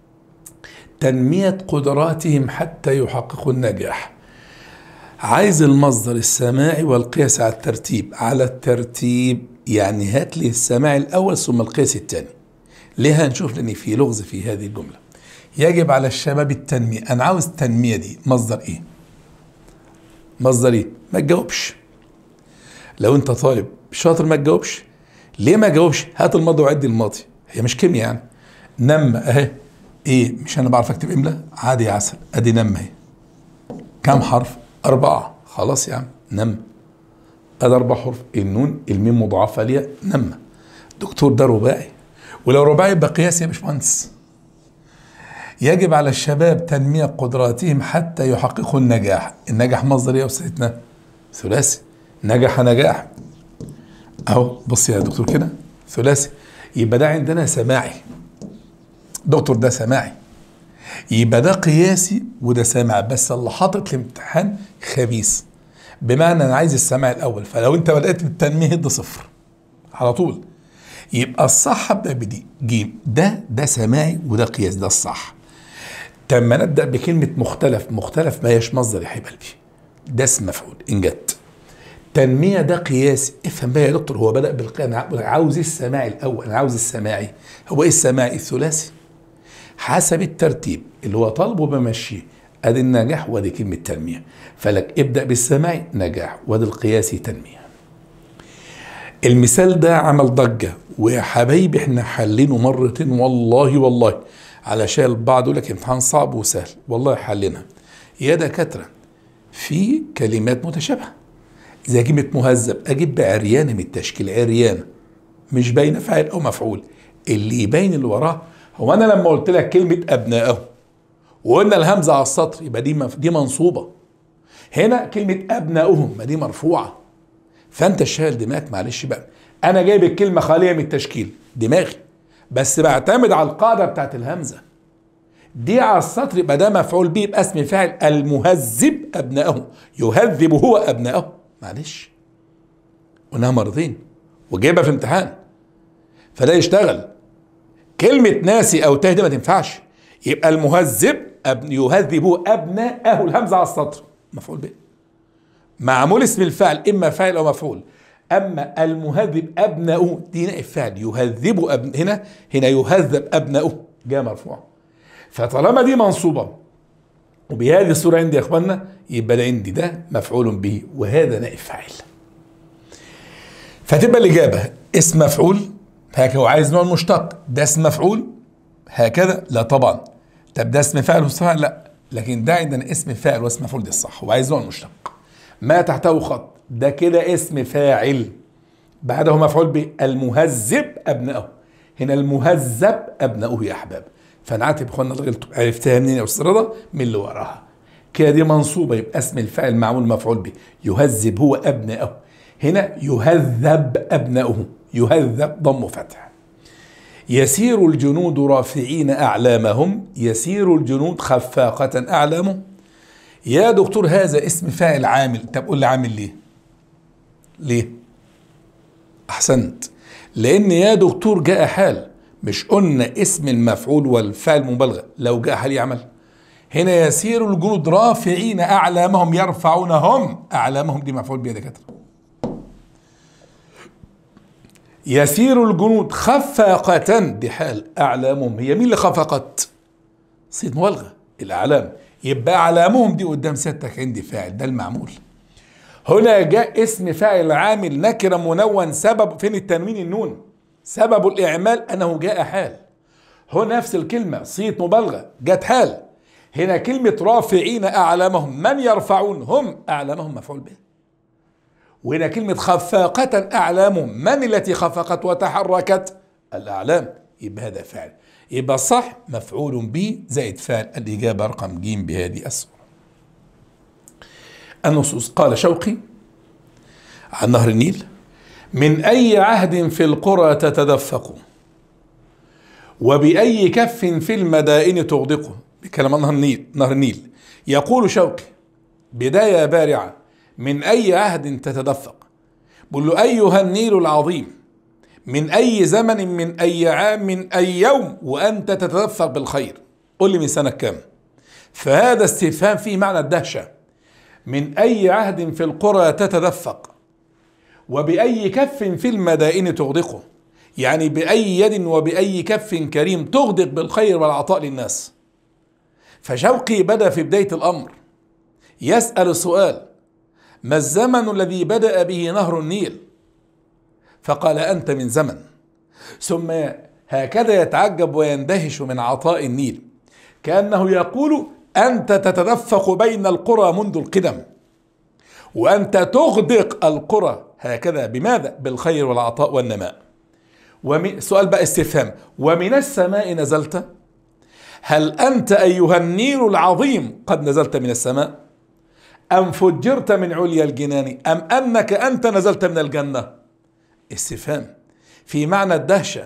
تنميه قدراتهم حتى يحققوا النجاح عايز المصدر السماعي والقياس على الترتيب على الترتيب يعني هات لي السماعي الاول ثم القياس الثاني ليه هنشوف لان في لغز في هذه الجمله يجب على الشباب التنميه انا عاوز التنميه دي مصدر ايه مصدر ايه ما تجاوبش لو انت طالب شاطر ما تجاوبش ليه ما تجاوبش هات الماضي وعد الماضي هي مش كيمياء يعني نم اهي ايه مش انا بعرف اكتب املا عادي يا عسل ادي نم اهي كم حرف أربعة خلاص يا عم نم ادي أربع حروف النون الميم مضاعفة ليها نم دكتور ده رباعي ولو رباعي يبقى قياسي يا باشمهندس يجب على الشباب تنمية قدراتهم حتى يحققوا النجاح النجاح مصدر ايه يا استاذتنا ثلاثي نجح نجاح اهو بص يا دكتور كده ثلاثي يبقى ده عندنا سماعي دكتور ده سماعي يبقى ده قياسي وده سامع بس اللي حاطط الامتحان خبيث بمعنى انا عايز السماع الاول فلو انت بدات بالتنميه ده صفر على طول يبقى الصح ابدا بدي جيم ده ده سماعي وده قياس ده الصح طب ما نبدا بكلمه مختلف مختلف ما هيش مصدر يا حبيب قلبي ده اسم مفعول ان جت تنمية ده قياسي افهم بقى يا دكتور هو بدأ بالقياس أنا عاوز السماعي الأول أنا عاوز السماعي هو إيه السماعي الثلاثي حسب الترتيب اللي هو طالبه بمشيه ادي النجاح وادي كلمة تنمية فلك ابدأ بالسماعي نجاح وادي القياسي تنمية المثال ده عمل ضجة ويا حبايبي احنا حلينه مرتين والله والله علشان البعض يقول لك امتحان صعب وسهل والله حلينا يا دكاترة في كلمات متشابهة زي كلمة مهذب أجيب بعريانة من التشكيل عريانة مش باينة فاعل أو مفعول اللي يبين اللي وراه هو أنا لما قلت لك كلمة أبناءه وقلنا الهمزة على السطر يبقى دي دي منصوبة هنا كلمة أبناؤهم ما دي مرفوعة فأنت شايل دماغك معلش بقى أنا جايب الكلمة خالية من التشكيل دماغي بس بعتمد على القاعدة بتاعت الهمزة دي على السطر يبقى ده مفعول به يبقى اسم فاعل المهذب أبناءه يهذب هو أبناءه معلش قلناها مرتين وجايبها في امتحان فده يشتغل كلمة ناسي أو تهدي ما تنفعش يبقى المهذب أبن يهذب أبناءه الهمزة على السطر مفعول به معمول اسم الفعل إما فاعل أو مفعول أما المهذب أبناؤه دي نائب فاعل يهذب أبن هنا هنا يهذب أبناؤه جاء مرفوع فطالما دي منصوبة وبهذه الصورة عندي يا اخوانا يبقى ده عندي ده مفعول به وهذا نائب فاعل فتبقى الإجابة اسم مفعول هكذا وعايز نوع مشتق ده اسم مفعول هكذا لا طبعا طب ده اسم فاعل وصح لا لكن ده عندنا اسم فاعل واسم مفعول دي الصح وعايز نوع مشتق ما تحته خط ده كده اسم فاعل بعده مفعول به المهذب ابنائه هنا المهذب ابنائه يا احباب فنعاتب اخوانا الراجل عرفتها منين يا استاذ رضا من اللي وراها كده دي منصوبه يبقى اسم الفاعل معمول مفعول به يهذب هو ابنائه هنا يهذب ابنائه يهذب ضم فتح يسير الجنود رافعين اعلامهم يسير الجنود خفاقه اعلامهم يا دكتور هذا اسم فاعل عامل طب قول لي عامل ليه ليه احسنت لان يا دكتور جاء حال مش قلنا اسم المفعول والفعل مبالغه لو جاء حال يعمل هنا يسير الجنود رافعين اعلامهم يرفعونهم اعلامهم دي مفعول بها دكاتره يسير الجنود خفاقة دي حال اعلامهم هي مين اللي خفقت؟ صيغه مبالغه الاعلام يبقى اعلامهم دي قدام سيادتك عندي فاعل ده المعمول هنا جاء اسم فاعل عامل نكره منون سبب فين التنوين النون سبب الاعمال انه جاء حال هنا نفس الكلمه صيغه مبالغه جت حال هنا كلمه رافعين اعلامهم من يرفعون هم اعلامهم مفعول به وهنا كلمة خفاقة أعلام من التي خفقت وتحركت الأعلام يبقى هذا فعل يبقى صح مفعول به زائد فعل الإجابة رقم ج بهذه الصورة النصوص قال شوقي عن نهر النيل من أي عهد في القرى تتدفق وبأي كف في المدائن تغدق بكلام عن نهر النيل نهر النيل يقول شوقي بداية بارعة من أي عهد تتدفق بقول له أيها النيل العظيم من أي زمن من أي عام من أي يوم وأنت تتدفق بالخير قل لي من سنة كام فهذا استفهام فيه معنى الدهشة من أي عهد في القرى تتدفق وبأي كف في المدائن تغدقه يعني بأي يد وبأي كف كريم تغدق بالخير والعطاء للناس فشوقي بدأ في بداية الأمر يسأل السؤال ما الزمن الذي بدأ به نهر النيل فقال أنت من زمن ثم هكذا يتعجب ويندهش من عطاء النيل كأنه يقول أنت تتدفق بين القرى منذ القدم وأنت تغدق القرى هكذا بماذا؟ بالخير والعطاء والنماء ومن سؤال بقى استفهام ومن السماء نزلت هل أنت أيها النيل العظيم قد نزلت من السماء أم فجرت من عليا الجنان أم أنك أنت نزلت من الجنة استفهام في معنى الدهشة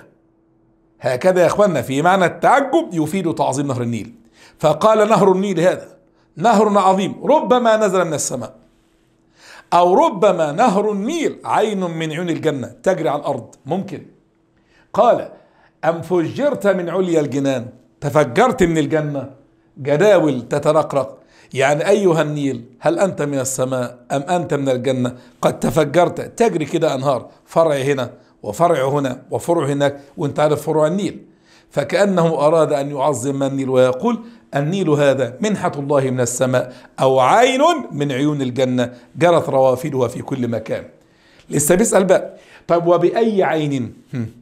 هكذا يا اخوانا في معنى التعجب يفيد تعظيم نهر النيل فقال نهر النيل هذا نهر عظيم ربما نزل من السماء او ربما نهر النيل عين من عيون الجنة تجري على الارض ممكن قال ام فجرت من عليا الجنان تفجرت من الجنة جداول تترقرق يعني أيها النيل هل أنت من السماء أم أنت من الجنة قد تفجرت تجري كده أنهار فرع هنا وفرع هنا وفرع هناك وانت عارف فروع النيل فكأنه أراد أن يعظم النيل ويقول النيل هذا منحة الله من السماء أو عين من عيون الجنة جرت روافدها في كل مكان لسه بيسأل بقى طب وبأي عين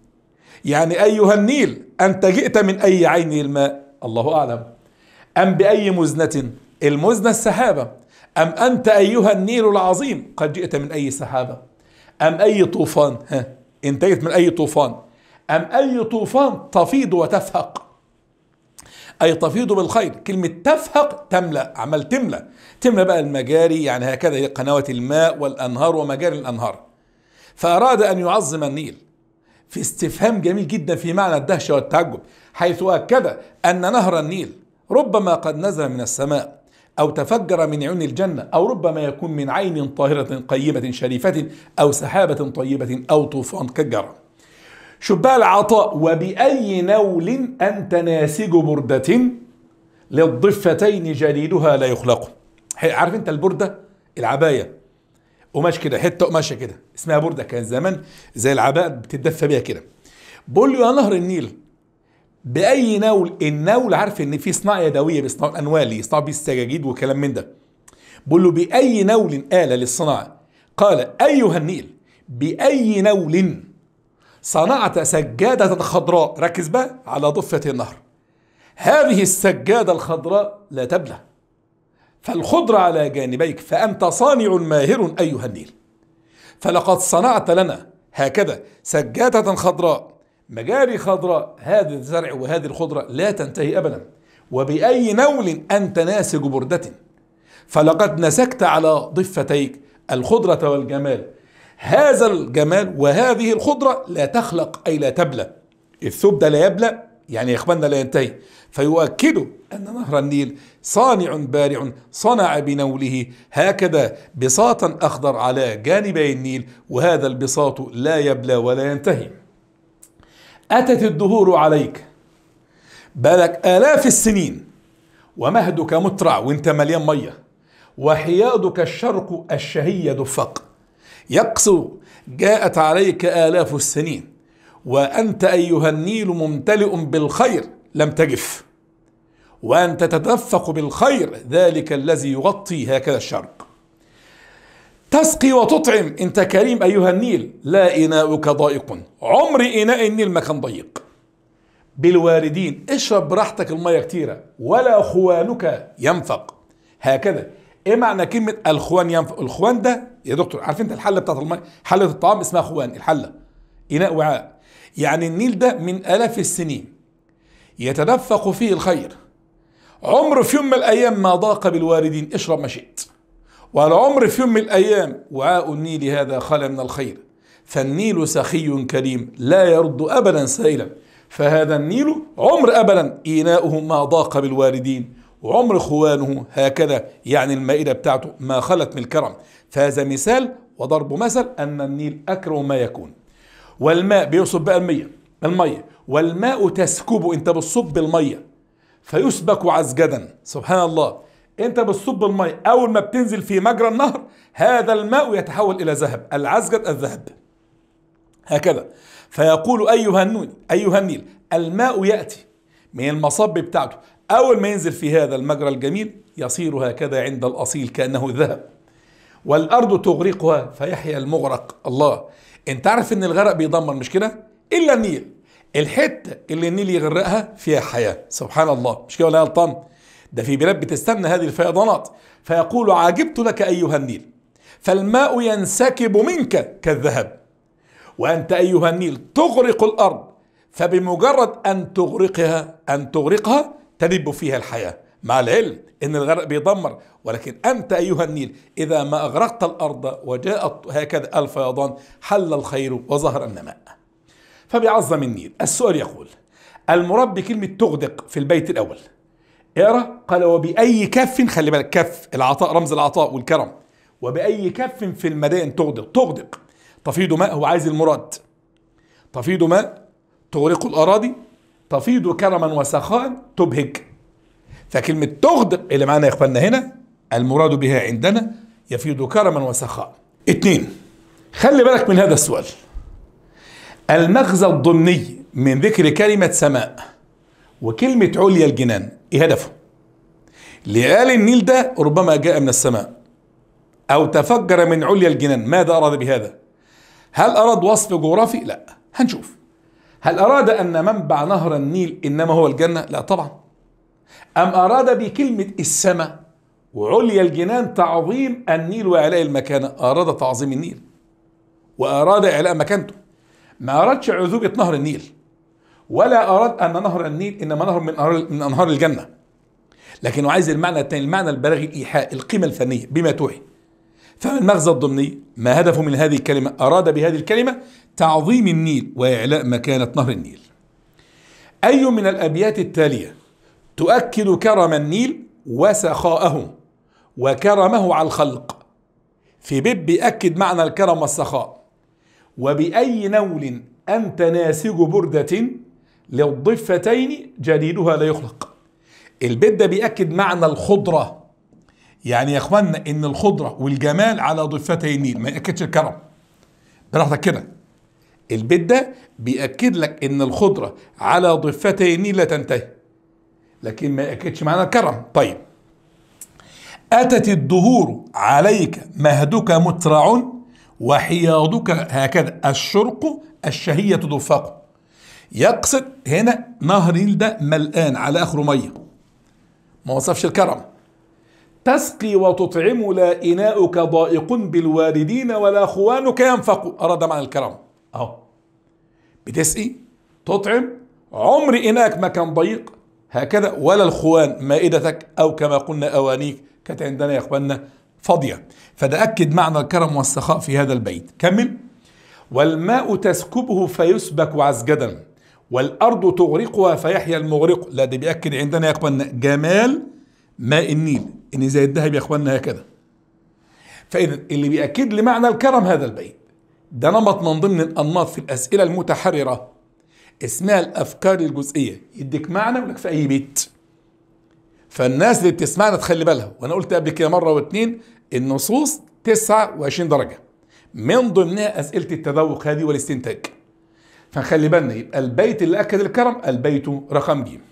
يعني أيها النيل أنت جئت من أي عين الماء الله أعلم أم بأي مزنة المزنة السحابة أم أنت أيها النيل العظيم قد جئت من أي سحابة أم أي طوفان ها انتجت من أي طوفان أم أي طوفان تفيض وتفهق أي تفيض بالخير كلمة تفهق تملأ عمل تملأ تملأ بقى المجاري يعني هكذا قنوات الماء والأنهار ومجاري الأنهار فأراد أن يعظم النيل في استفهام جميل جدا في معنى الدهشة والتعجب حيث أكد أن نهر النيل ربما قد نزل من السماء أو تفجر من عيون الجنة أو ربما يكون من عين طاهرة قيمة شريفة أو سحابة طيبة أو طوفان كالجرى شوف بقى العطاء وبأي نول أنت ناسج بردة للضفتين جليدها لا يخلق عارف انت البردة العباية قماش كده حتة قماشة كده اسمها بردة كان زمان زي العباءة بتدفى بيها كده بقول له يا نهر النيل باي نول النول عارف ان في صناعه يدويه بيصنعوا الانوال يصنعوا بيه السجاجيد وكلام من ده بقول له باي نول اله للصناعه قال ايها النيل باي نول صنعت سجاده خضراء ركز بقى على ضفه النهر هذه السجاده الخضراء لا تبلى فالخضره على جانبيك فانت صانع ماهر ايها النيل فلقد صنعت لنا هكذا سجاده خضراء مجاري خضراء هذا الزرع وهذه الخضرة لا تنتهي أبدا وبأي نول أنت ناسج بردة فلقد نسكت على ضفتيك الخضرة والجمال هذا الجمال وهذه الخضرة لا تخلق أي لا تبلى الثوب ده لا يبلى يعني يا إخواننا لا ينتهي فيؤكد أن نهر النيل صانع بارع صنع بنوله هكذا بساطا أخضر على جانبي النيل وهذا البساط لا يبلى ولا ينتهي أتت الدهور عليك بالك آلاف السنين ومهدك مترع وانت مليان مية وحيادك الشرق الشهي دفق يقسو جاءت عليك آلاف السنين وأنت أيها النيل ممتلئ بالخير لم تجف وأنت تتدفق بالخير ذلك الذي يغطي هكذا الشرق تسقي وتطعم انت كريم ايها النيل لا اناؤك ضائق عمر اناء النيل ما كان ضيق بالواردين اشرب براحتك الميه كتيره ولا خوانك ينفق هكذا ايه معنى كلمه الخوان ينفق الخوان ده يا دكتور عارف انت الحله بتاعت الماء حله الطعام اسمها خوان الحله اناء وعاء يعني النيل ده من الاف السنين يتدفق فيه الخير عمر في يوم من الايام ما ضاق بالواردين اشرب ما شئت والعمر في يوم من الايام وعاء النيل هذا خلى من الخير فالنيل سخي كريم لا يرد ابدا سائلا فهذا النيل عمر ابدا اناؤه ما ضاق بالواردين وعمر خوانه هكذا يعني المائدة بتاعته ما خلت من الكرم فهذا مثال وضرب مثل أن النيل أكرم ما يكون والماء بيصب بقى المية المية والماء تسكبه أنت بتصب المية فيسبك عزجدا سبحان الله أنت بتصب المية أول ما بتنزل في مجرى النهر هذا الماء يتحول إلى ذهب العزجد الذهب هكذا فيقول أيها النيل أيها النيل الماء يأتي من المصب بتاعته أول ما ينزل في هذا المجرى الجميل يصير هكذا عند الأصيل كأنه ذهب والأرض تغرقها فيحيا المغرق الله أنت عارف إن الغرق بيدمر مش كده إلا النيل الحتة اللي النيل يغرقها فيها حياة سبحان الله مش كده ولا غلطان ده في بلاد بتستنى هذه الفيضانات فيقول عجبت لك أيها النيل فالماء ينسكب منك كالذهب وأنت أيها النيل تغرق الأرض فبمجرد أن تغرقها أن تغرقها تدب فيها الحياة مع العلم ان الغرق بيدمر ولكن انت ايها النيل اذا ما اغرقت الارض وجاءت هكذا الفيضان حل الخير وظهر النماء فبيعظم النيل السؤال يقول المراد بكلمة تغدق في البيت الأول اقرا قال وبأي كف خلي بالك كف العطاء رمز العطاء والكرم وبأي كف في المدائن تغدق تغدق تفيض ماء هو عايز المراد تفيض ماء تغرق الأراضي تفيض كرما وسخاء تبهج فكلمة تغدق اللي معانا يا اخواننا هنا المراد بها عندنا يفيض كرما وسخاء اتنين خلي بالك من هذا السؤال المغزى الضمني من ذكر كلمة سماء وكلمة عليا الجنان ايه هدفه لقال النيل ده ربما جاء من السماء او تفجر من عليا الجنان ماذا اراد بهذا هل اراد وصف جغرافي لا هنشوف هل أراد أن منبع نهر النيل إنما هو الجنة؟ لا طبعا أم أراد بكلمة السماء وعليا الجنان تعظيم النيل وإعلاء المكانة أراد تعظيم النيل وأراد إعلاء مكانته ما أرادش عذوبة نهر النيل ولا أراد أن نهر النيل إنما نهر من أنهار من أنهار الجنة لكنه عايز المعنى الثاني المعنى البلاغي الإيحاء القيمة الفنية بما توحي فما المغزى الضمني ما هدفه من هذه الكلمة أراد بهذه الكلمة تعظيم النيل وإعلاء مكانة نهر النيل أي من الأبيات التالية تؤكد كرم النيل وسخاءه وكرمه على الخلق في بيت بيأكد معنى الكرم والسخاء وبأي نول أنت ناسج بردة للضفتين جديدها لا يخلق البيت ده بيأكد معنى الخضرة يعني يا اخوانا ان الخضرة والجمال على ضفتي النيل ما يأكدش الكرم براحتك كده البيت ده بيأكد لك ان الخضرة على ضفتي النيل لا تنتهي لكن ما يأكدش معنى الكرم طيب أتت الدهور عليك مهدك مترع وحياضك هكذا الشرق الشهية تدفق يقصد هنا نهر النيل ده ملآن على آخره مية ما وصفش الكرم تسقي وتطعم لا إناؤك ضائق بالواردين ولا خوانك ينفق أراد معنى الكرم أهو بتسقي تطعم عمر إناك ما كان ضيق هكذا ولا الخوان مائدتك أو كما قلنا أوانيك كانت عندنا يا إخواننا فاضية فده أكد معنى الكرم والسخاء في هذا البيت كمل والماء تسكبه فيسبك عزجدا والأرض تغرقها فيحيا المغرق لا ده بيأكد عندنا يا إخواننا جمال ماء النيل ان زي الذهب يا اخواننا هكذا فاذا اللي بياكد لي معنى الكرم هذا البيت ده نمط من ضمن الانماط في الاسئله المتحرره اسمها الافكار الجزئيه يديك معنى يقول لك في اي بيت فالناس اللي بتسمعنا تخلي بالها وانا قلت قبل كده مره واثنين النصوص 29 درجه من ضمنها اسئله التذوق هذه والاستنتاج فنخلي بالنا يبقى البيت اللي اكد الكرم البيت رقم ج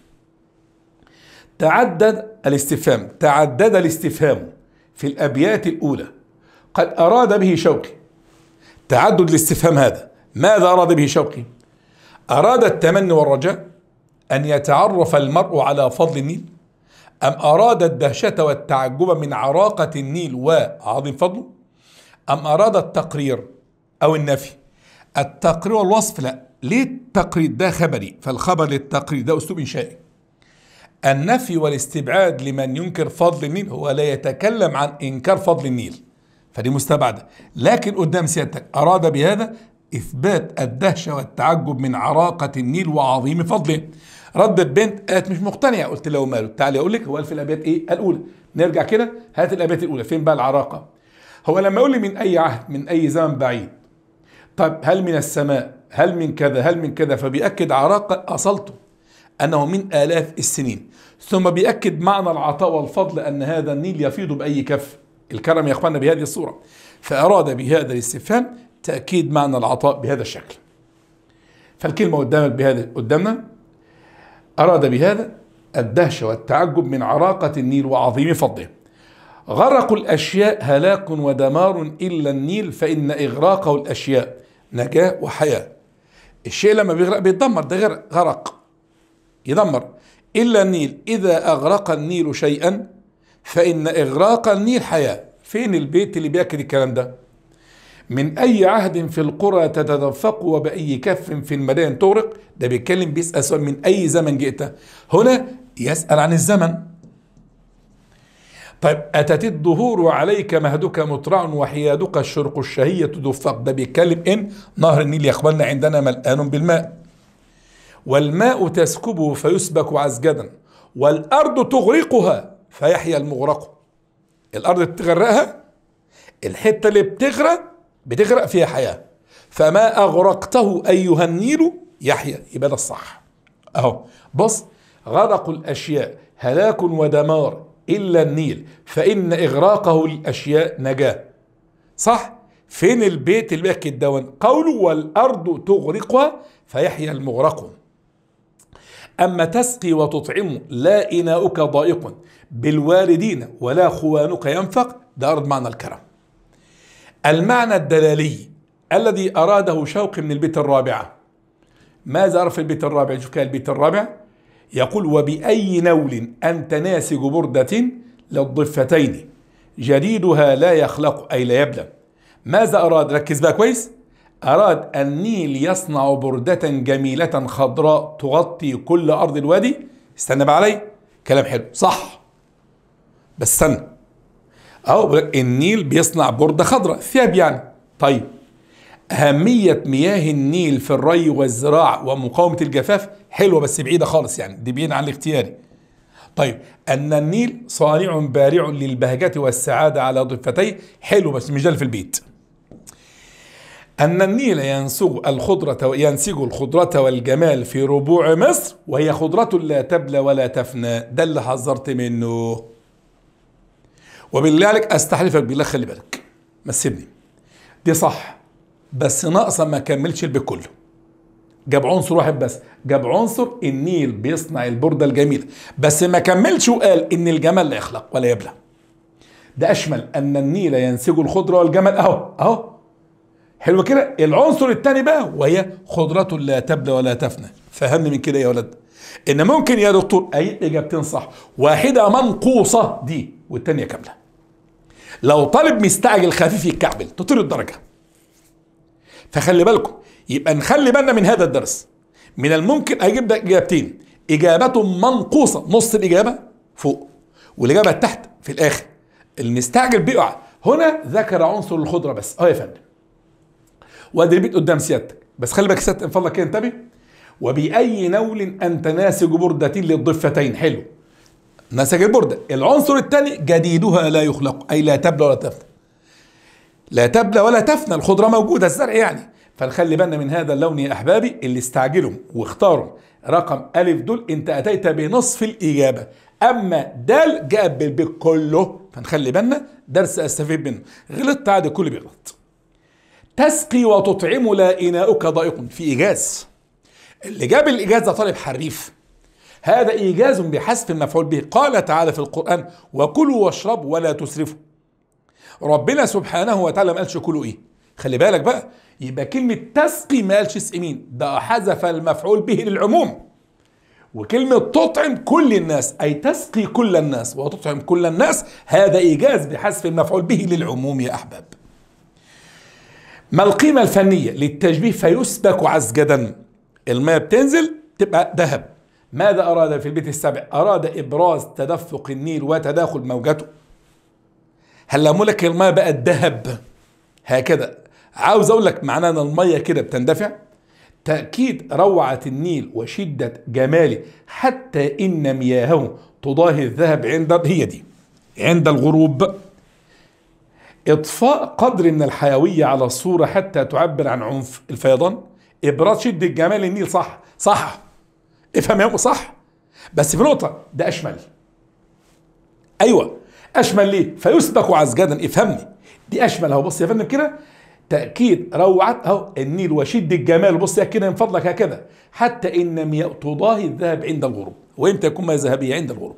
تعدد الاستفهام تعدد الاستفهام في الابيات الاولى قد اراد به شوقي تعدد الاستفهام هذا ماذا اراد به شوقي اراد التمني والرجاء ان يتعرف المرء على فضل النيل أم أراد الدهشة والتعجب من عراقة النيل وعظيم فضله أم أراد التقرير أو النفي التقرير والوصف لا ليه التقرير ده خبري فالخبر للتقرير ده أسلوب إنشائي النفي والاستبعاد لمن ينكر فضل النيل هو لا يتكلم عن إنكار فضل النيل فدي مستبعدة لكن قدام سيادتك أراد بهذا إثبات الدهشة والتعجب من عراقة النيل وعظيم فضله ردت بنت قالت مش مقتنعة قلت له ماله تعالي أقول لك هو في الأبيات إيه الأولى نرجع كده هات الأبيات الأولى فين بقى العراقة هو لما يقول لي من أي عهد من أي زمن بعيد طيب هل من السماء هل من كذا هل من كذا فبيأكد عراقة أصلته أنه من آلاف السنين ثم بيأكد معنى العطاء والفضل أن هذا النيل يفيض بأي كف الكرم يا أخوانا بهذه الصورة فأراد بهذا الاستفهام تأكيد معنى العطاء بهذا الشكل فالكلمة قدامك بهذا قدامنا أراد بهذا الدهشة والتعجب من عراقة النيل وعظيم فضله غرق الأشياء هلاك ودمار إلا النيل فإن إغراقه الأشياء نجاة وحياة الشيء لما بيغرق بيتدمر ده غرق, غرق يدمر إلا النيل إذا أغرق النيل شيئا فإن إغراق النيل حياة فين البيت اللي بيأكد الكلام ده من أي عهد في القرى تتدفق وبأي كف في المدائن تغرق ده بيتكلم بيسأل سؤال من أي زمن جئت هنا يسأل عن الزمن طيب أتت الظهور عليك مهدك مطرع وحيادك الشرق الشهية تدفق ده بيتكلم إن نهر النيل يقبلنا عندنا ملآن بالماء والماء تسكبه فيسبك عزجدا والأرض تغرقها فيحيا المغرق الأرض بتغرقها الحتة اللي بتغرق بتغرق فيها حياة فما أغرقته أيها النيل يحيا يبقى ده الصح أهو بص غرق الأشياء هلاك ودمار إلا النيل فإن إغراقه الأشياء نجاة صح فين البيت اللي بيحكي الدون قوله والأرض تغرقها فيحيا المغرق أما تسقي وتطعم لا إناؤك ضائق بالوالدين ولا خوانك ينفق ده أرد معنى الكرم المعنى الدلالي الذي أراده شوق من البيت الرابعة ماذا أرى في البيت الرابع شوف كده البيت الرابع يقول وبأي نول أنت ناسج بردة للضفتين جديدها لا يخلق أي لا يبلى ماذا أراد ركز بقى كويس أراد النيل يصنع بردة جميلة خضراء تغطي كل أرض الوادي استنى بقى علي كلام حلو صح بس استنى أهو النيل بيصنع بردة خضراء ثياب يعني طيب أهمية مياه النيل في الري والزراعة ومقاومة الجفاف حلوة بس بعيدة خالص يعني دي بعيدة عن الاختياري طيب أن النيل صانع بارع للبهجة والسعادة على ضفتيه حلو بس مش ده في البيت أن النيل ينسج الخضرة ينسج الخضرة والجمال في ربوع مصر وهي خضرة لا تبلى ولا تفنى ده اللي حذرت منه وبالله عليك استحلفك بالله خلي بالك ما تسيبني دي صح بس ناقصه ما كملش البيت كله جاب عنصر واحد بس جاب عنصر النيل بيصنع البرده الجميله بس ما كملش وقال ان الجمال لا يخلق ولا يبلى ده اشمل ان النيل ينسج الخضره والجمال اهو اهو حلو كده العنصر الثاني بقى وهي خضرة لا تبلى ولا تفنى فهمني من كده يا ولد ان ممكن يا دكتور اي اجابتين صح واحده منقوصه دي والثانيه كامله لو طالب مستعجل خفيف يتكعبل تطير الدرجه فخلي بالكم يبقى نخلي بالنا من هذا الدرس من الممكن اجيب لك اجابتين اجابه منقوصه نص الاجابه فوق والاجابه تحت في الاخر المستعجل بيقع هنا ذكر عنصر الخضره بس اه يا فندم وادي البيت قدام سيادتك بس خلي بالك سيادتك من فضلك كده انتبه وبأي نول أنت ناسج بردة للضفتين حلو نسج البردة العنصر الثاني جديدها لا يخلق أي لا تبلى ولا تفنى لا تبلى ولا تفنى الخضرة موجودة الزرع يعني فنخلي بالنا من هذا اللون يا أحبابي اللي استعجلوا واختاروا رقم ألف دول أنت أتيت بنصف الإجابة أما دال جاء بالبيت كله فنخلي بالنا درس أستفيد منه غلطت عادي الكل بيغلط تسقي وتطعم لا إناؤك ضائق في إيجاز اللي جاب الإيجاز ده طالب حريف هذا إيجاز بحذف المفعول به قال تعالى في القرآن وكلوا واشربوا ولا تسرفوا ربنا سبحانه وتعالى ما قالش كلوا إيه خلي بالك بقى يبقى كلمة تسقي ما قالش اسقي مين ده حذف المفعول به للعموم وكلمة تطعم كل الناس أي تسقي كل الناس وتطعم كل الناس هذا إيجاز بحذف المفعول به للعموم يا أحباب ما القيمة الفنية للتشبيه فيسبك عزجدا الماء بتنزل تبقى ذهب ماذا أراد في البيت السابع أراد إبراز تدفق النيل وتداخل موجته هل لما لك الماء بقت ذهب هكذا عاوز أقول لك معناه أن المية كده بتندفع تأكيد روعة النيل وشدة جماله حتى إن مياهه تضاهي الذهب عند هي دي عند الغروب إضفاء قدر من الحيوية على الصورة حتى تعبر عن عنف الفيضان إبراز شدة جمال النيل صح صح افهم يا صح بس في نقطة ده أشمل أيوة أشمل ليه فيسبق عزجدا افهمني دي أشمل أهو بص يا فندم كده تأكيد روعة أهو النيل وشدة الجمال بص يا كده من فضلك هكذا حتى إن مياه تضاهي الذهب عند الغروب وإمتى يكون مياه ذهبية عند الغروب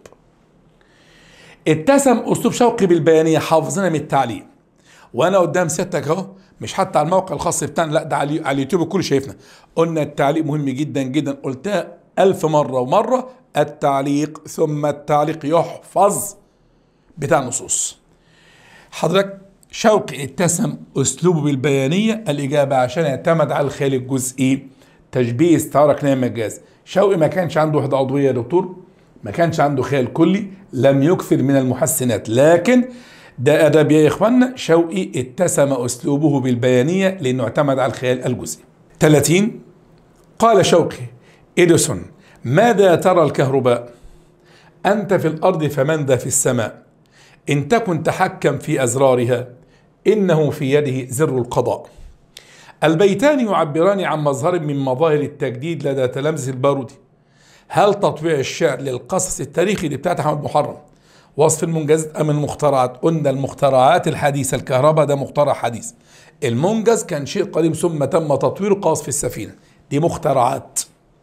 اتسم أسلوب شوقي بالبيانية حافظنا من التعليم وأنا قدام سيادتك أهو مش حتى على الموقع الخاص بتاعنا لا ده على على اليوتيوب الكل شايفنا قلنا التعليق مهم جدا جدا قلتها ألف مرة ومرة التعليق ثم التعليق يحفظ بتاع النصوص حضرتك شوقي اتسم اسلوبه بالبيانيه الاجابه عشان يعتمد على الخيال الجزئي تشبيه استعاره كنايه مجاز شوقي ما كانش عنده وحده عضويه يا دكتور ما كانش عنده خيال كلي لم يكثر من المحسنات لكن ده ادب يا اخوانا شوقي اتسم اسلوبه بالبيانيه لانه اعتمد على الخيال الجزئي 30 قال شوقي اديسون ماذا ترى الكهرباء انت في الارض فمن ذا في السماء ان تكن تحكم في ازرارها انه في يده زر القضاء البيتان يعبران عن مظهر من مظاهر التجديد لدى تلامذة البارودي هل تطبيع الشعر للقصص التاريخي اللي بتاعت احمد محرم وصف المنجزات ام المخترعات قلنا المخترعات الحديثه الكهرباء ده مخترع حديث المنجز كان شيء قديم ثم تم تطويره قاص في السفينه دي مخترعات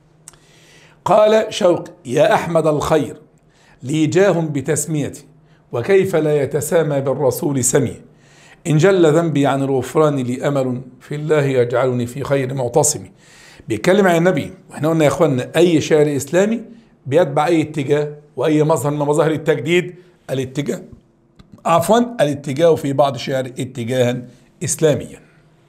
قال شوق يا احمد الخير لي جاه بتسميتي وكيف لا يتسامى بالرسول سمي إن جل ذنبي عن الغفران لي أمل في الله يجعلني في خير معتصم بيتكلم عن النبي واحنا قلنا يا اخوانا أي شعر إسلامي بيتبع أي اتجاه وأي مظهر من مظاهر التجديد الاتجاه عفوا الاتجاه في بعض الشعر اتجاها إسلاميا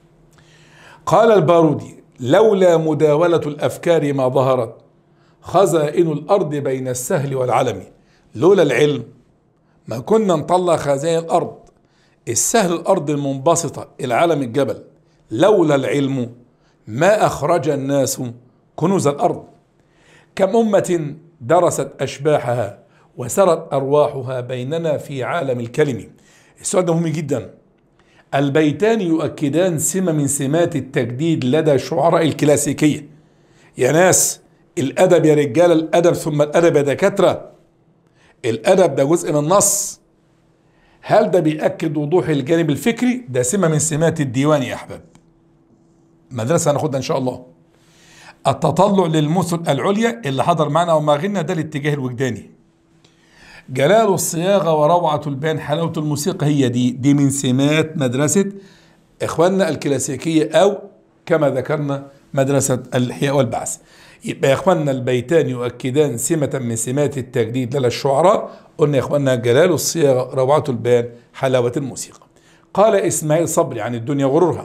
قال البارودي لولا مداولة الأفكار ما ظهرت خزائن الأرض بين السهل والعلم لولا العلم ما كنا نطلع خزائن الأرض السهل الأرض المنبسطة العالم الجبل لولا العلم ما أخرج الناس كنوز الأرض كم أمة درست أشباحها وسرت أرواحها بيننا في عالم الكلم السؤال ده مهم جدا البيتان يؤكدان سمة من سمات التجديد لدى شعراء الكلاسيكية يا ناس الأدب يا رجال الأدب ثم الأدب يا دكاترة الأدب ده جزء من النص هل ده بيأكد وضوح الجانب الفكري ده سمة من سمات الديوان يا أحباب مدرسة هناخدها إن شاء الله التطلع للمثل العليا اللي حضر معنا وما غنى ده الاتجاه الوجداني جلال الصياغة وروعة البيان حلاوة الموسيقى هي دي دي من سمات مدرسة إخواننا الكلاسيكية أو كما ذكرنا مدرسة الإحياء والبعث يبقى يا إخواننا البيتان يؤكدان سمة من سمات التجديد لدى الشعراء قلنا يا إخواننا جلال الصياغة روعة البيان حلاوة الموسيقى قال إسماعيل صبري عن الدنيا غرورها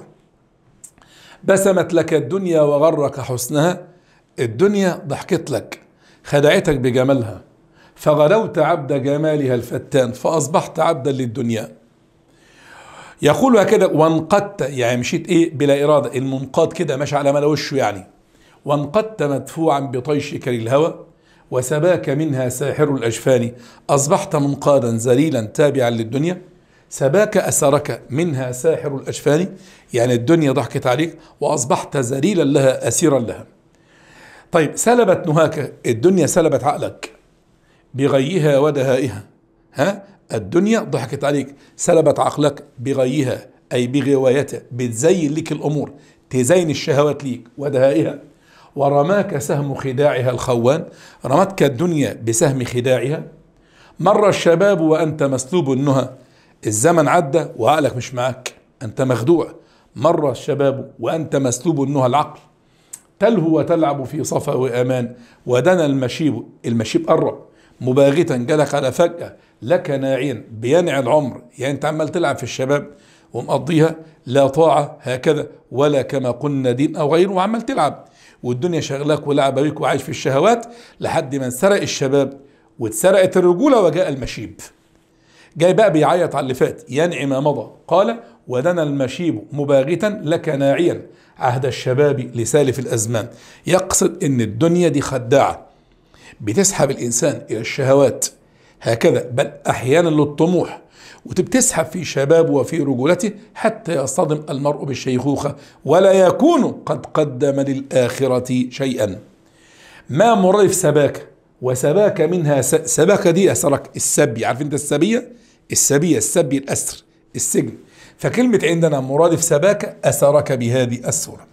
بسمت لك الدنيا وغرك حسنها الدنيا ضحكت لك خدعتك بجمالها فغدوت عبد جمالها الفتان فأصبحت عبدا للدنيا يقول هكذا وانقدت يعني مشيت ايه بلا إرادة المنقاد كده ماشي على ملا وشه يعني وانقدت مدفوعا بطيشك للهوى وسباك منها ساحر الأجفان أصبحت منقادا ذليلا تابعا للدنيا سباك أسرك منها ساحر الأجفان يعني الدنيا ضحكت عليك وأصبحت ذليلا لها أسيرا لها طيب سلبت نهاك الدنيا سلبت عقلك بغيها ودهائها ها الدنيا ضحكت عليك سلبت عقلك بغيها أي بغوايتها بتزين لك الأمور تزين الشهوات ليك ودهائها ورماك سهم خداعها الخوان رمتك الدنيا بسهم خداعها مر الشباب وأنت مسلوب النهى الزمن عدى وعقلك مش معاك أنت مخدوع مر الشباب وأنت مسلوب النهى العقل تلهو وتلعب في صفا وأمان ودنا المشيب المشيب قرب مباغتا جالك على فجأة لك ناعيا بينع العمر يعني انت عمال تلعب في الشباب ومقضيها لا طاعة هكذا ولا كما قلنا دين أو غيره وعمال تلعب والدنيا شغلاك ولعب بيك وعايش في الشهوات لحد ما انسرق الشباب واتسرقت الرجولة وجاء المشيب جاي بقى بيعيط على اللي فات ينعي ما مضى قال ودنا المشيب مباغتا لك ناعيا عهد الشباب لسالف الأزمان يقصد ان الدنيا دي خداعة بتسحب الإنسان إلى الشهوات هكذا بل أحيانا للطموح وتبتسحب في شبابه وفي رجولته حتى يصطدم المرء بالشيخوخة ولا يكون قد قدم للآخرة شيئا ما مرادف سباكة وسباك منها س... سباكة دي أسرك السبي عارف انت السبية السبية السبي الأسر السجن فكلمة عندنا مرادف سباكة أسرك بهذه السورة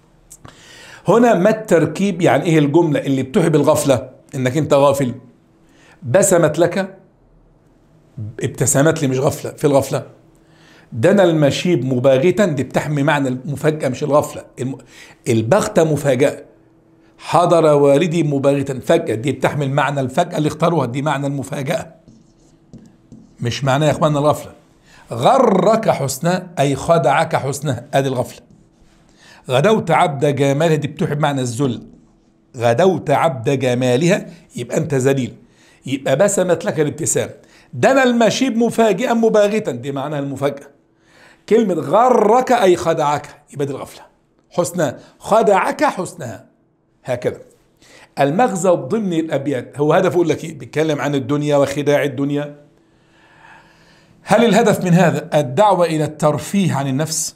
هنا ما التركيب يعني ايه الجملة اللي بتحب الغفلة انك انت غافل بسمت لك ابتسمت لي مش غفلة في الغفلة دنا المشيب مباغتا دي بتحمي معنى المفاجأة مش الغفلة الم... البغتة مفاجأة حضر والدي مباغتا فجأة دي بتحمل معنى الفجأة اللي اختاروها دي معنى المفاجأة مش معناه يا اخوانا الغفلة غرك حسنها أي خدعك حسنها ادي الغفلة غدوت عبد جمالها دي بتحب معنى الذل غدوت عبد جمالها يبقى انت ذليل يبقى بسمت لك الابتسام دنا المشيب مفاجئا مباغتا دي معناها المفاجأة كلمة غرك أي خدعك يبقى دي الغفلة حسنها خدعك حسنها هكذا المغزى الضمني الأبيات هو هدف يقول لك إيه بيتكلم عن الدنيا وخداع الدنيا هل الهدف من هذا الدعوة إلى الترفيه عن النفس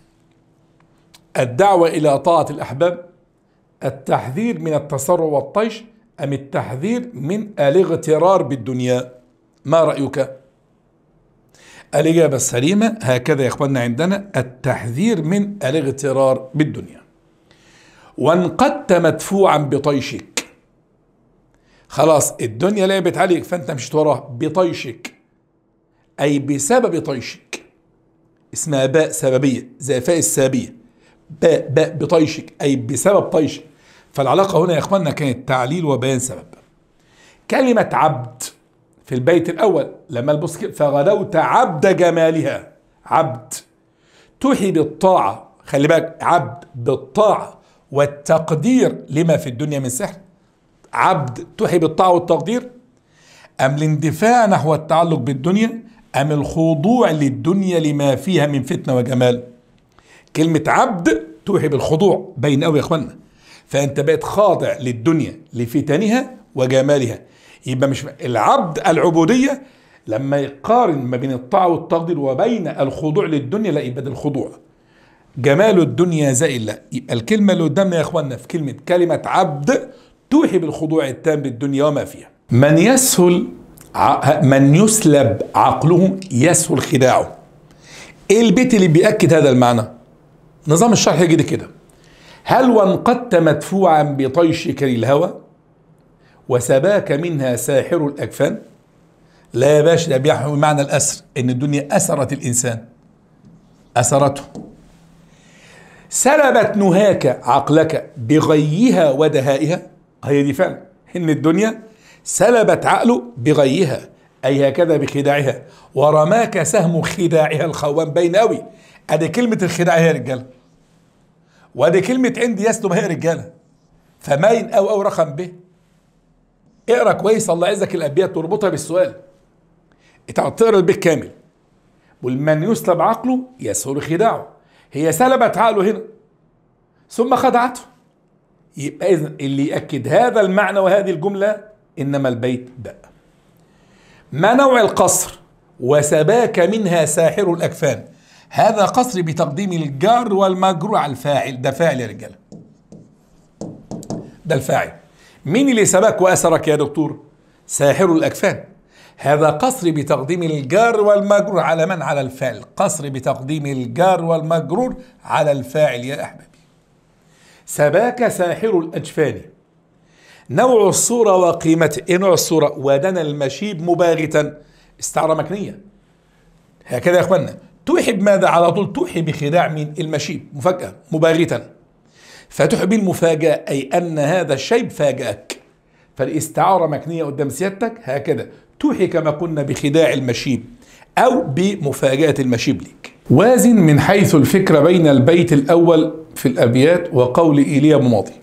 الدعوة إلى طاعة الأحباب التحذير من التسرع والطيش أم التحذير من الاغترار بالدنيا ما رأيك الإجابة السليمة هكذا يا إخواننا عندنا التحذير من الاغترار بالدنيا وانقدت مدفوعا بطيشك خلاص الدنيا لعبت عليك فأنت مشيت وراها بطيشك أي بسبب طيشك اسمها باء سببية زي فاء السابية باء باء بطيشك أي بسبب طيشك فالعلاقة هنا يا إخواننا كانت تعليل وبيان سبب كلمة عبد في البيت الأول لما البص فغدوت عبد جمالها عبد توحي بالطاعة خلي بالك عبد بالطاعة والتقدير لما في الدنيا من سحر عبد توحي بالطاعة والتقدير أم الاندفاع نحو التعلق بالدنيا أم الخضوع للدنيا لما فيها من فتنة وجمال كلمة عبد توحي بالخضوع بين أوي يا إخوانا فأنت بقيت خاضع للدنيا لفتنها وجمالها يبقى مش العبد العبودية لما يقارن ما بين الطاعة والتقدير وبين الخضوع للدنيا لا يبقى ده الخضوع جمال الدنيا زائل لا يبقى الكلمة اللي قدامنا يا اخوانا في كلمة كلمة عبد توحي بالخضوع التام للدنيا وما فيها من يسهل من يسلب عقله يسهل خداعه ايه البيت اللي بيأكد هذا المعنى نظام الشرح يجي كده هل وانقدت مدفوعا بطيشك للهوى وسباك منها ساحر الأكفان لا يا باشا ده بيحمل معنى الأسر إن الدنيا أسرت الإنسان أسرته سلبت نهاك عقلك بغيها ودهائها هي دي فعلا إن الدنيا سلبت عقله بغيها أي هكذا بخداعها ورماك سهم خداعها الخوان بين قوي أدي كلمة الخداع هي رجالة وأدي كلمة عندي يسلب هي رجالة فماين أو أو رقم به اقرا كويس الله يعزك الابيات تربطها بالسؤال انت تقرا البيت كامل والمن يسلب عقله يسهل خداعه هي سلبت عقله هنا ثم خدعته يبقى اذا اللي ياكد هذا المعنى وهذه الجمله انما البيت ده ما نوع القصر وسباك منها ساحر الاكفان هذا قصر بتقديم الجار والمجرور على الفاعل ده فاعل يا رجاله ده الفاعل مين اللي سباك وأسرك يا دكتور ساحر الأكفان هذا قصر بتقديم الجار والمجرور على من على الفاعل قصر بتقديم الجار والمجرور على الفاعل يا أحبابي سباك ساحر الأجفان نوع الصورة وقيمته إيه نوع الصورة ودنا المشيب مباغتا استعارة مكنية هكذا يا أخوانا توحي بماذا على طول توحي بخداع من المشيب مفاجأة مباغتا فاتح بالمفاجأة أي أن هذا الشيء فاجأك فالاستعارة مكنية قدام سيادتك هكذا توحي كما قلنا بخداع المشيب أو بمفاجأة المشيب لك وازن من حيث الفكرة بين البيت الأول في الأبيات وقول إيليا ماضي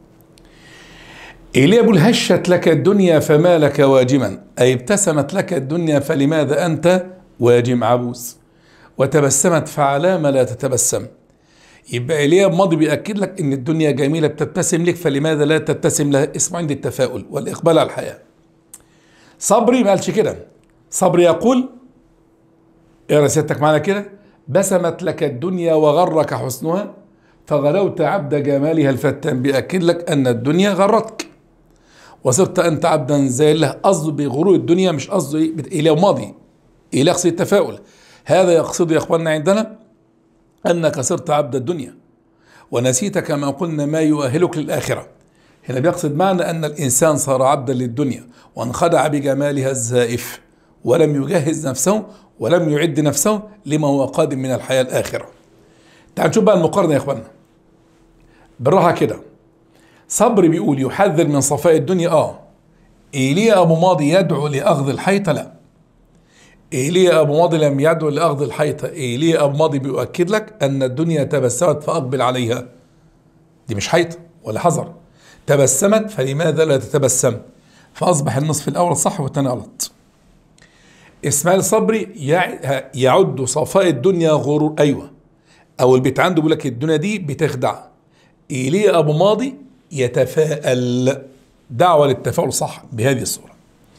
إيليا بيقول هشت لك الدنيا فما لك واجما أي ابتسمت لك الدنيا فلماذا أنت واجم عبوس وتبسمت فعلى ما لا تتبسم يبقى إيليا ماضي بيأكد لك إن الدنيا جميلة بتبتسم لك فلماذا لا تبتسم لها اسمه عند التفاؤل والإقبال على الحياة صبري ما قالش كده صبري يقول اقرا سيادتك معنا كده بسمت لك الدنيا وغرك حسنها فغلوت عبد جمالها الفتان بيأكد لك أن الدنيا غرتك وصرت أنت عبدا زي قصده بغرور الدنيا مش قصده إيه ماضي إلى يقصد التفاؤل هذا يقصد يا إخواننا عندنا أنك صرت عبد الدنيا ونسيت كما قلنا ما يؤهلك للآخرة هنا بيقصد معنى أن الإنسان صار عبدا للدنيا وانخدع بجمالها الزائف ولم يجهز نفسه ولم يعد نفسه لما هو قادم من الحياة الآخرة تعال نشوف بقى المقارنة يا إخواننا بالراحة كده صبري بيقول يحذر من صفاء الدنيا آه إيليا أبو ماضي يدعو لأخذ الحيطة لا إيليا أبو ماضي لم يدعو لأخذ الحيطة إيليا أبو ماضي بيؤكد لك أن الدنيا تبسمت فأقبل عليها دي مش حيطة ولا حذر تبسمت فلماذا لا تتبسم فأصبح النصف الأول صح والثاني غلط إسماعيل صبري يعد صفاء الدنيا غرور أيوة أو البيت عنده بيقول لك الدنيا دي بتخدع إيليا أبو ماضي يتفاءل دعوة للتفاؤل صح بهذه الصورة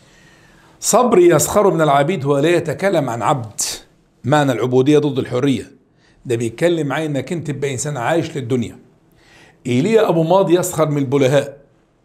صبري يسخر من العبيد هو لا يتكلم عن عبد معنى العبودية ضد الحرية ده بيتكلم عن انك انت تبقى انسان عايش للدنيا ايليا ابو ماضي يسخر من البلهاء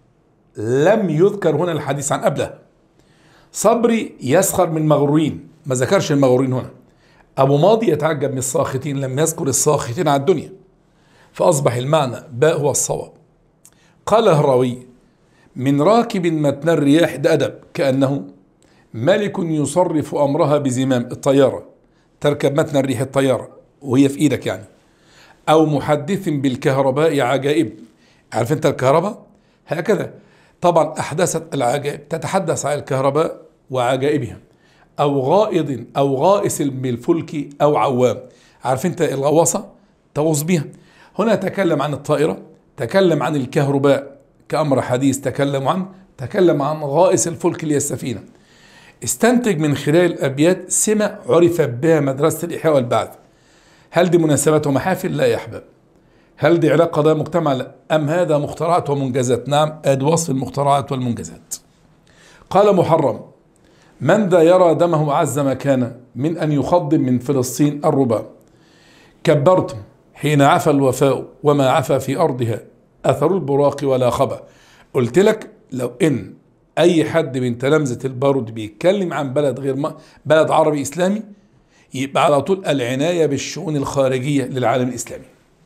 لم يذكر هنا الحديث عن قبله صبري يسخر من مغرورين ما ذكرش المغرورين هنا ابو ماضي يتعجب من الساخطين لم يذكر الساخطين على الدنيا فاصبح المعنى باء هو الصواب قال الهراوي من راكب متن الرياح ده ادب كانه ملك يصرف امرها بزمام الطياره تركب متن الريح الطياره وهي في ايدك يعني او محدث بالكهرباء عجائب عارف انت الكهرباء هكذا طبعا احدثت العجائب تتحدث عن الكهرباء وعجائبها او غائض او غائس بالفلك او عوام عارف انت الغواصه تغوص بها هنا تكلم عن الطائره تكلم عن الكهرباء كامر حديث تكلم عن تكلم عن غائس الفلك اللي هي السفينه استنتج من خلال الابيات سمه عرفت بها مدرسه الاحياء والبعث هل دي مناسبات ومحافل لا يا احباب هل دي علاقة قضايا مجتمع لا أم هذا مخترعات ومنجزات نعم أد وصف المخترعات والمنجزات قال محرم من ذا يرى دمه أعز مكانه من أن يخضم من فلسطين الربا كبرتم حين عفى الوفاء وما عفى في أرضها أثر البراق ولا خبا قلت لك لو إن أي حد من تلامذة البارود بيتكلم عن بلد غير ما بلد عربي إسلامي يبقى على طول العناية بالشؤون الخارجية للعالم الإسلامي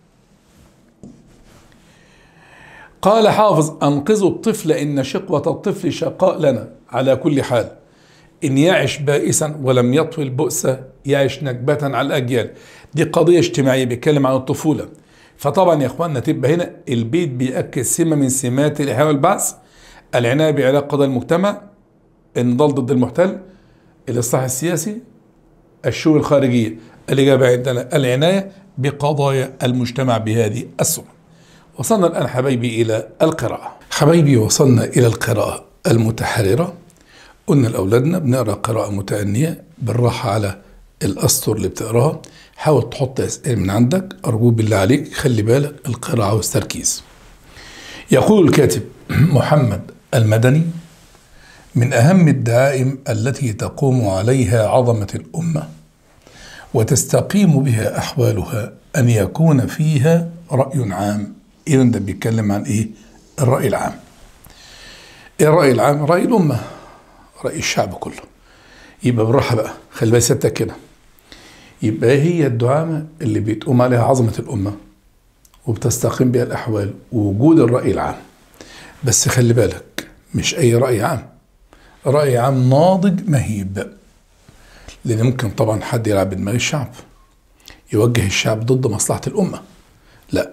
قال حافظ أنقذوا الطفل إن شقوة الطفل شقاء لنا على كل حال إن يعش بائسا ولم يطوي البؤس يعش نكبة على الأجيال دي قضية اجتماعية بيتكلم عن الطفولة فطبعا يا اخواننا تبقى هنا البيت بيأكد سمة من سمات الإحياء والبعث العناية بعلاج قضايا المجتمع النضال ضد المحتل الإصلاح السياسي الشؤون الخارجية الإجابة عندنا العناية بقضايا المجتمع بهذه الصورة وصلنا الآن حبايبي إلى القراءة حبايبي وصلنا إلى القراءة المتحررة قلنا لأولادنا بنقرأ قراءة متأنية بالراحة على الأسطر اللي بتقراها حاول تحط أسئلة من عندك أرجو بالله عليك خلي بالك القراءة والتركيز يقول الكاتب محمد المدني من أهم الدعائم التي تقوم عليها عظمة الأمة وتستقيم بها أحوالها أن يكون فيها رأي عام إذا ده بيتكلم عن إيه؟ الرأي العام. إيه الرأي العام؟ رأي الأمة رأي الشعب كله. يبقى بالراحة بقى خلي بالك ستك كده. يبقى إيه هي الدعامة اللي بتقوم عليها عظمة الأمة وبتستقيم بها الأحوال ووجود الرأي العام. بس خلي بالك مش أي رأي عام. رأي عام ناضج مهيب. لأن ممكن طبعا حد يلعب بدماغ الشعب. يوجه الشعب ضد مصلحة الأمة. لا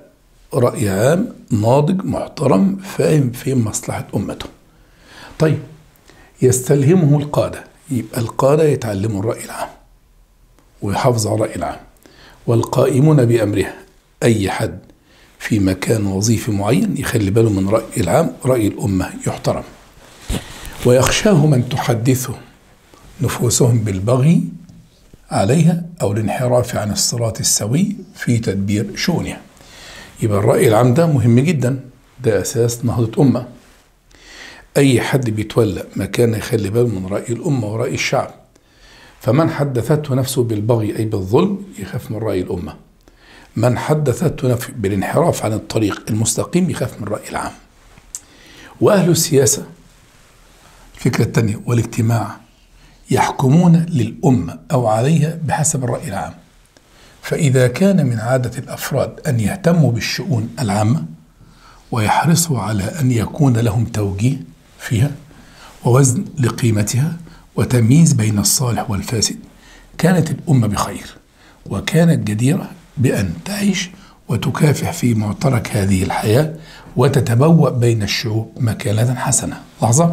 رأي عام ناضج محترم فاهم في مصلحة أمته طيب يستلهمه القادة يبقى القادة يتعلموا الرأي العام ويحافظوا على الرأي العام والقائمون بأمرها أي حد في مكان وظيفي معين يخلي باله من رأي العام رأي الأمة يحترم ويخشاه من تحدثه نفوسهم بالبغي عليها أو الانحراف عن الصراط السوي في تدبير شؤونها يبقى الرأي العام ده مهم جدا ده أساس نهضة أمة أي حد بيتولى مكان يخلي باله من رأي الأمة ورأي الشعب فمن حدثته نفسه بالبغي أي بالظلم يخاف من رأي الأمة من حدثته نفسه بالانحراف عن الطريق المستقيم يخاف من الرأي العام وأهل السياسة الفكرة الثانية والاجتماع يحكمون للأمة أو عليها بحسب الرأي العام فإذا كان من عادة الأفراد أن يهتموا بالشؤون العامة ويحرصوا على أن يكون لهم توجيه فيها ووزن لقيمتها وتمييز بين الصالح والفاسد كانت الأمة بخير وكانت جديرة بأن تعيش وتكافح في معترك هذه الحياة وتتبوأ بين الشعوب مكانة حسنة لحظة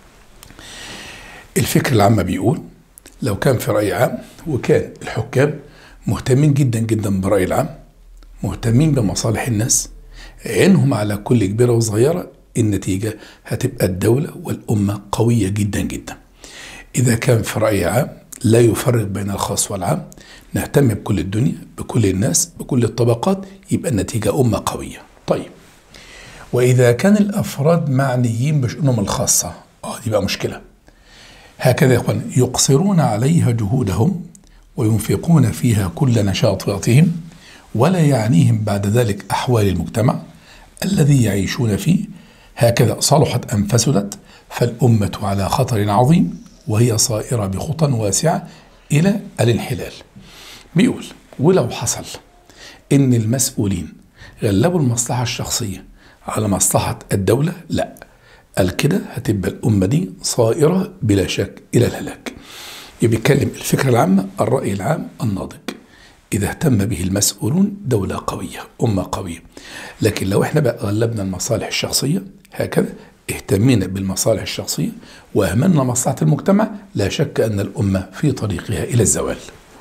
الفكر العام بيقول لو كان في رأي عام وكان الحكام مهتمين جدا جدا بالرأي العام مهتمين بمصالح الناس عينهم على كل كبيرة وصغيرة النتيجة هتبقى الدولة والأمة قوية جدا جدا إذا كان في رأي عام لا يفرق بين الخاص والعام نهتم بكل الدنيا بكل الناس بكل الطبقات يبقى النتيجة أمة قوية طيب وإذا كان الأفراد معنيين بشؤونهم الخاصة آه دي بقى مشكلة هكذا يا إخوان يقصرون عليها جهودهم وينفقون فيها كل نشاطاتهم ولا يعنيهم بعد ذلك أحوال المجتمع الذي يعيشون فيه هكذا صلحت أم فسدت فالأمة على خطر عظيم وهي صائرة بخطى واسعة إلى الانحلال بيقول ولو حصل إن المسؤولين غلبوا المصلحة الشخصية على مصلحة الدولة لا قال كده هتبقى الأمة دي صائرة بلا شك إلى الهلاك يبقى بيتكلم الفكرة العامة الرأي العام الناضج إذا اهتم به المسؤولون دولة قوية أمة قوية لكن لو احنا بقى غلبنا المصالح الشخصية هكذا اهتمينا بالمصالح الشخصية وأهملنا مصلحة المجتمع لا شك أن الأمة في طريقها إلى الزوال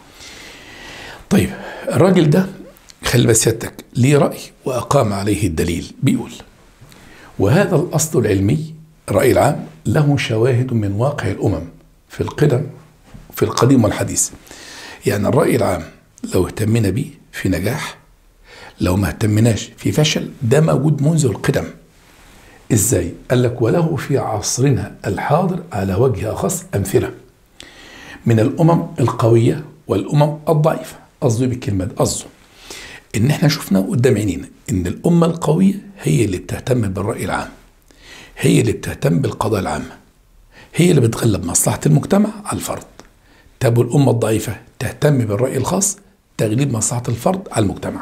طيب الراجل ده خلي بس سيادتك ليه رأي وأقام عليه الدليل بيقول وهذا الأصل العلمي الرأي العام له شواهد من واقع الأمم في القدم في القديم والحديث يعني الرأي العام لو اهتمنا به في نجاح لو ما اهتمناش في فشل ده موجود منذ القدم ازاي قال لك وله في عصرنا الحاضر على وجه اخص امثله من الامم القويه والامم الضعيفه قصدي بالكلمه دي قصده ان احنا شفنا قدام عينينا ان الامه القويه هي اللي بتهتم بالراي العام هي اللي بتهتم بالقضايا العامه هي اللي بتغلب مصلحه المجتمع على الفرد طب والامه الضعيفه تهتم بالراي الخاص تغليب مصلحه الفرد على المجتمع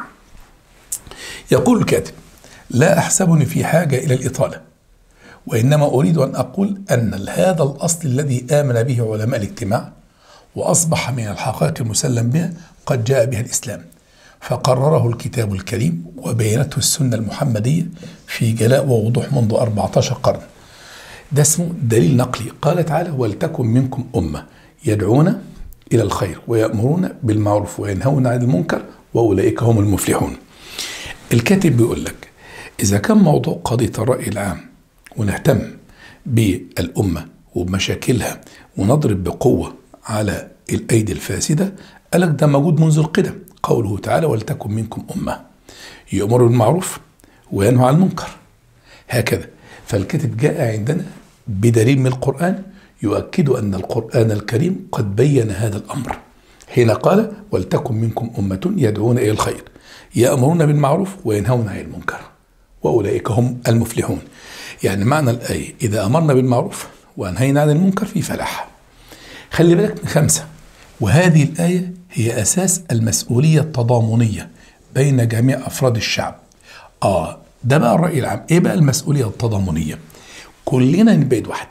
يقول الكاتب لا احسبني في حاجه الى الاطاله وانما اريد ان اقول ان هذا الاصل الذي امن به علماء الاجتماع واصبح من الحقائق المسلم بها قد جاء بها الاسلام فقرره الكتاب الكريم وبينته السنه المحمديه في جلاء ووضوح منذ 14 قرن ده اسمه دليل نقلي قال تعالى ولتكن منكم امه يدعون الى الخير ويامرون بالمعروف وينهون عن المنكر واولئك هم المفلحون الكاتب بيقول لك إذا كان موضوع قضية الرأي العام ونهتم بالأمة وبمشاكلها ونضرب بقوة على الأيدي الفاسدة قالك ده موجود منذ القدم قوله تعالى ولتكن منكم أمة يأمر بالمعروف وينهى عن المنكر هكذا فالكاتب جاء عندنا بدليل من القرآن يؤكد أن القرآن الكريم قد بين هذا الأمر حين قال ولتكن منكم أمة يدعون إلى الخير يأمرون بالمعروف وينهون عن المنكر وأولئك هم المفلحون يعني معنى الآية إذا أمرنا بالمعروف وأنهينا عن المنكر في فلاح خلي بالك من خمسة وهذه الآية هي أساس المسؤولية التضامنية بين جميع أفراد الشعب آه ده بقى الرأي العام إيه بقى المسؤولية التضامنية كلنا نبعد واحدة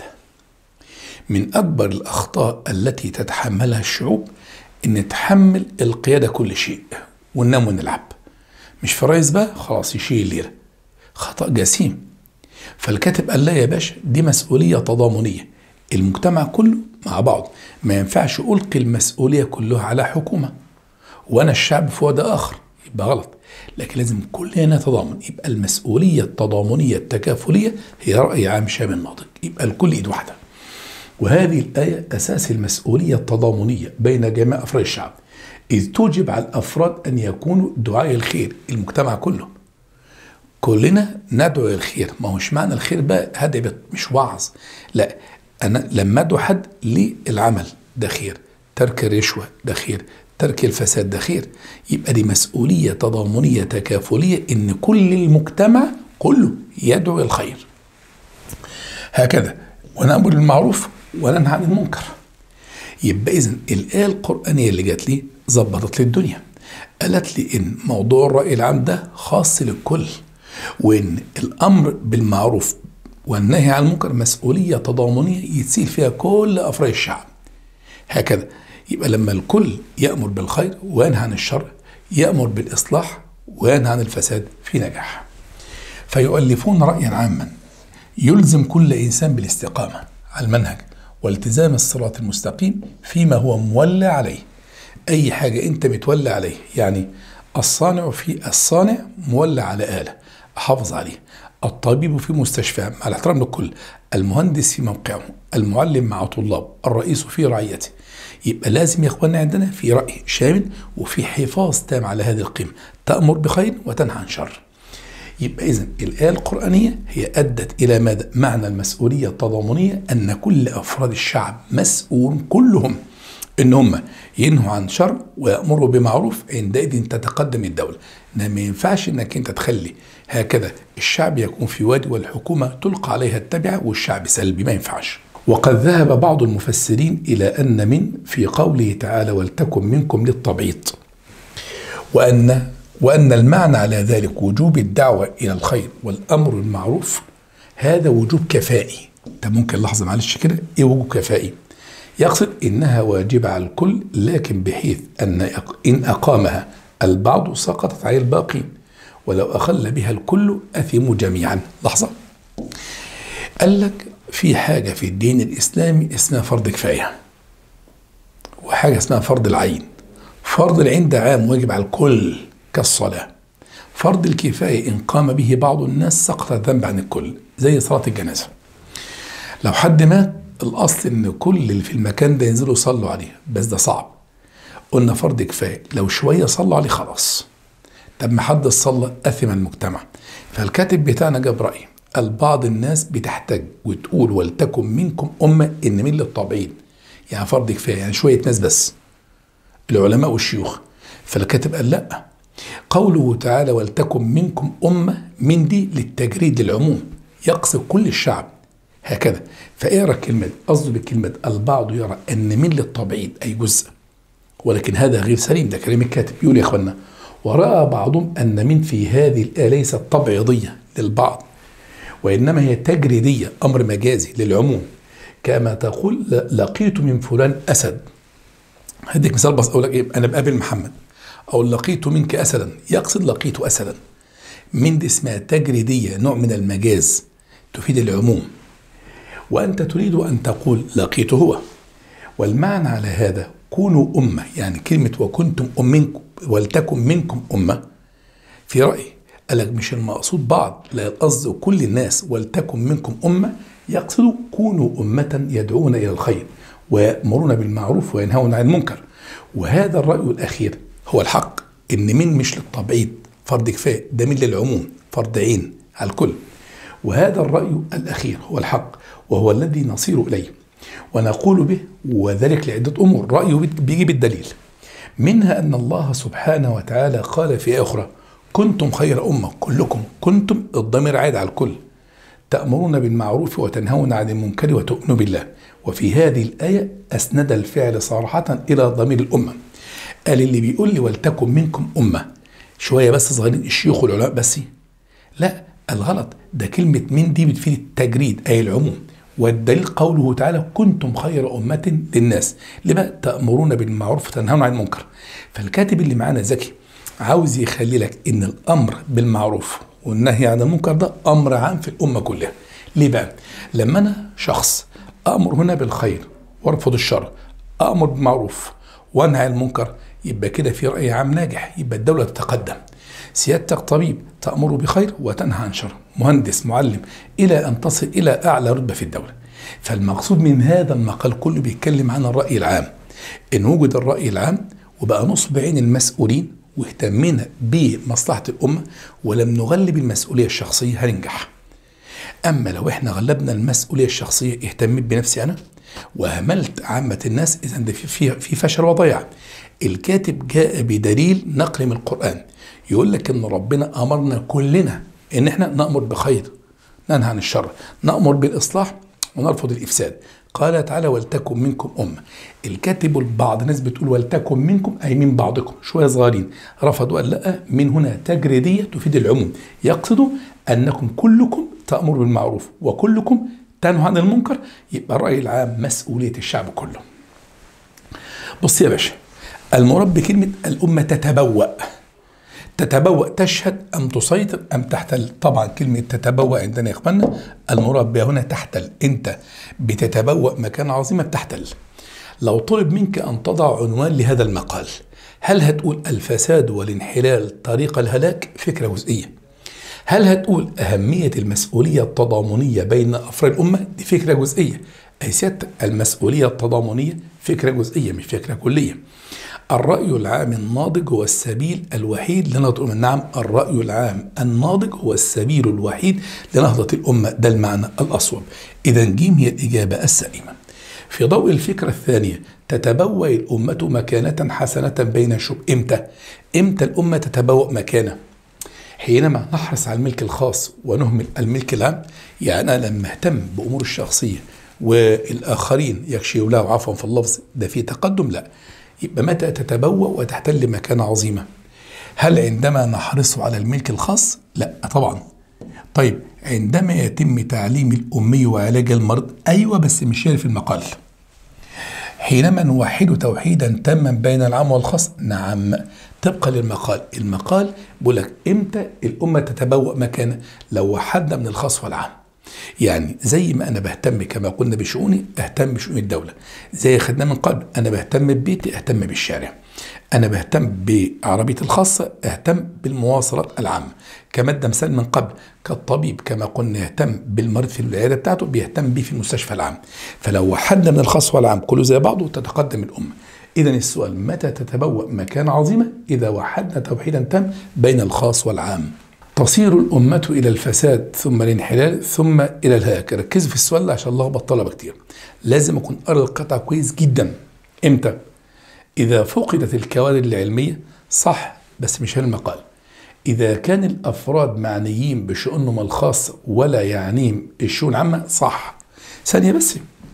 من أكبر الأخطاء التي تتحملها الشعوب إن نتحمل القيادة كل شيء وننام ونلعب مش في الرئيس بقى خلاص يشيل الليلة خطأ جسيم فالكاتب قال لا يا باشا دي مسؤولية تضامنية المجتمع كله مع بعض ما ينفعش ألقي المسؤولية كلها على حكومة وأنا الشعب في وضع آخر يبقى غلط لكن لازم كلنا نتضامن يبقى المسؤولية التضامنية التكافلية هي رأي عام شامل ناضج يبقى الكل إيد واحدة وهذه الآية أساس المسؤولية التضامنية بين جميع أفراد الشعب إذ توجب على الأفراد أن يكونوا دعاء الخير المجتمع كله كلنا ندعو الخير ما هوش معنى الخير بقى هدي مش وعظ لا أنا لما أدعو حد للعمل ده خير ترك الرشوة ده خير ترك الفساد ده خير يبقى دي مسؤولية تضامنية تكافلية إن كل المجتمع كله يدعو الخير هكذا ونأمر بالمعروف وننهى عن المنكر يبقى إذن الآية القرآنية اللي جات لي ظبطت لي الدنيا قالت لي إن موضوع الرأي العام ده خاص للكل وإن الأمر بالمعروف والنهي عن المنكر مسؤولية تضامنية يتسيل فيها كل أفراد الشعب هكذا يبقى لما الكل يأمر بالخير وينهى عن الشر يأمر بالإصلاح وينهى عن الفساد في نجاح فيؤلفون رأيا عاما يلزم كل إنسان بالاستقامة على المنهج والتزام الصراط المستقيم فيما هو مولى عليه أي حاجة أنت متولى عليه يعني الصانع في الصانع مولى على آلة أحافظ عليه الطبيب في مستشفى مع الاحترام للكل المهندس في موقعه المعلم مع طلاب الرئيس في رعيته يبقى لازم يا اخواننا عندنا في رأي شامل وفي حفاظ تام على هذه القيمة تأمر بخير وتنهى عن شر يبقى إذا الآية القرآنية هي أدت إلى ماذا؟ معنى المسؤولية التضامنية أن كل أفراد الشعب مسؤول كلهم ان هم ينهوا عن شر ويامروا بمعروف عندئذ تتقدم الدوله إنما ما ينفعش انك انت تخلي هكذا الشعب يكون في وادي والحكومه تلقى عليها التبعه والشعب سلبي ما ينفعش وقد ذهب بعض المفسرين الى ان من في قوله تعالى ولتكن منكم للتبعيض وان وان المعنى على ذلك وجوب الدعوه الى الخير والامر بالمعروف هذا وجوب كفائي انت ممكن لحظه معلش كده ايه وجوب كفائي يقصد انها واجبه على الكل لكن بحيث ان ان اقامها البعض سقطت عليه الباقين ولو اخل بها الكل اثموا جميعا لحظه قال لك في حاجه في الدين الاسلامي اسمها فرض كفايه وحاجه اسمها فرض العين فرض العين ده عام واجب على الكل كالصلاه فرض الكفايه ان قام به بعض الناس سقط الذنب عن الكل زي صلاه الجنازه لو حد مات الاصل ان كل اللي في المكان ده ينزلوا يصلوا عليه بس ده صعب قلنا فرض كفايه لو شويه صلوا عليه خلاص طب ما حد صلى اثم المجتمع فالكاتب بتاعنا جاب راي قال بعض الناس بتحتاج وتقول ولتكن منكم امه ان من للطابعين يعني فرض كفايه يعني شويه ناس بس العلماء والشيوخ فالكاتب قال لا قوله تعالى ولتكن منكم امه من دي للتجريد للعموم يقصد كل الشعب هكذا فاقرا كلمة قصده بكلمة البعض يرى أن من للتبعيض أي جزء ولكن هذا غير سليم ده كلام الكاتب يقول يا إخوانا ورأى بعضهم أن من في هذه الآية ليست تبعيضية للبعض وإنما هي تجريدية أمر مجازي للعموم كما تقول لقيت من فلان أسد هديك مثال بس أقول لك إيه أنا بقابل محمد أو لقيت منك أسدا يقصد لقيت أسدا من دي اسمها تجريدية نوع من المجاز تفيد العموم وأنت تريد أن تقول لقيت هو والمعنى على هذا كونوا أمة يعني كلمة وكنتم أمنكم ولتكن منكم أمة في رأيي قال لك مش المقصود بعض لا القصد كل الناس ولتكن منكم أمة يقصد كونوا أمة يدعون إلى الخير ويأمرون بالمعروف وينهون عن المنكر وهذا الرأي الأخير هو الحق إن من مش للتبعيض فرض كفاية ده من للعموم فرض عين على الكل وهذا الرأي الأخير هو الحق وهو الذي نصير إليه ونقول به وذلك لعدة أمور رأيه بيجي بالدليل منها أن الله سبحانه وتعالى قال في أخرى كنتم خير أمة كلكم كنتم الضمير عاد على الكل تأمرون بالمعروف وتنهون عن المنكر وتؤمنوا بالله وفي هذه الآية أسند الفعل صراحة إلى ضمير الأمة قال اللي بيقول لي ولتكن منكم أمة شوية بس صغيرين الشيوخ والعلماء بس لا الغلط ده كلمة من دي بتفيد التجريد أي العموم والدليل قوله تعالى كنتم خير أمة للناس لما تأمرون بالمعروف وتنهون عن المنكر فالكاتب اللي معانا ذكي عاوز يخلي لك ان الامر بالمعروف والنهي عن المنكر ده امر عام في الامه كلها ليه بقى لما انا شخص امر هنا بالخير وارفض الشر امر بالمعروف وانهى عن المنكر يبقى كده في راي عام ناجح يبقى الدوله تتقدم سيادتك طبيب تامر بخير وتنهى عن شر مهندس معلم الى ان تصل الى اعلى رتبه في الدوله فالمقصود من هذا المقال كله بيتكلم عن الراي العام ان وجد الراي العام وبقى نصب عين المسؤولين واهتمينا بمصلحه الامه ولم نغلب المسؤوليه الشخصيه هننجح اما لو احنا غلبنا المسؤوليه الشخصيه اهتميت بنفسي انا وهملت عامه الناس اذا ده في في في فشل وضياع الكاتب جاء بدليل نقل من القران يقول لك ان ربنا امرنا كلنا ان احنا نامر بخير ننهى عن الشر نامر بالاصلاح ونرفض الافساد قال تعالى ولتكن منكم امه الكاتب البعض ناس بتقول ولتكن منكم اي من بعضكم شويه صغيرين رفضوا قال لا من هنا تجريديه تفيد العموم يقصد انكم كلكم تامر بالمعروف وكلكم تنهى عن المنكر يبقى الراي العام مسؤوليه الشعب كله بص يا باشا المراد بكلمه الامه تتبوأ تتبوأ تشهد أم تسيطر أم تحتل طبعا كلمة تتبوأ عندنا يا إخوانا المراد بها هنا تحتل أنت بتتبوأ مكان عظيم بتحتل لو طلب منك أن تضع عنوان لهذا المقال هل هتقول الفساد والانحلال طريق الهلاك فكرة جزئية هل هتقول أهمية المسؤولية التضامنية بين أفراد الأمة دي فكرة جزئية أي سيادة المسؤولية التضامنية فكرة جزئية مش فكرة كلية الرأي العام الناضج هو السبيل الوحيد لنهضة نعم الرأي العام الناضج هو السبيل الوحيد لنهضة الأمة ده المعنى الأصوب إذا جيم هي الإجابة السليمة في ضوء الفكرة الثانية تتبوأ الأمة مكانة حسنة بين الشعوب إمتى؟ إمتى الأمة تتبوأ مكانة؟ حينما نحرص على الملك الخاص ونهمل الملك العام يعني أنا لما أهتم بأمور الشخصية والآخرين يخشوا له عفوا في اللفظ ده في تقدم لا يبقى متى تتبوأ وتحتل مكانة عظيمة هل عندما نحرص على الملك الخاص لا طبعا طيب عندما يتم تعليم الأمي وعلاج المرض أيوة بس مش هي في المقال حينما نوحد توحيدا تاما بين العام والخاص نعم طبقا للمقال المقال بيقول لك امتى الامه تتبوأ مكانه لو وحدنا من الخاص والعام يعني زي ما انا بهتم كما قلنا بشؤوني اهتم بشؤون الدوله زي خدناه من قبل انا بهتم ببيتي اهتم بالشارع انا بهتم بعربيتي الخاصه اهتم بالمواصلات العامه كمادة مثال من قبل كالطبيب كما قلنا يهتم بالمريض في العياده بتاعته بيهتم بيه في المستشفى العام فلو وحدنا من الخاص والعام كله زي بعضه تتقدم الامه اذا السؤال متى تتبوأ مكان عظيمه اذا وحدنا توحيدا تام بين الخاص والعام تصير الأمة إلى الفساد ثم الانحلال ثم إلى الهلاك ركزوا في السؤال ده عشان لخبط طلبة كتير لازم أكون قارئ القطع كويس جدا إمتى؟ إذا فقدت الكوادر العلمية صح بس مش المقال إذا كان الأفراد معنيين بشؤونهم الخاصة ولا يعنيهم الشؤون العامة صح ثانية بس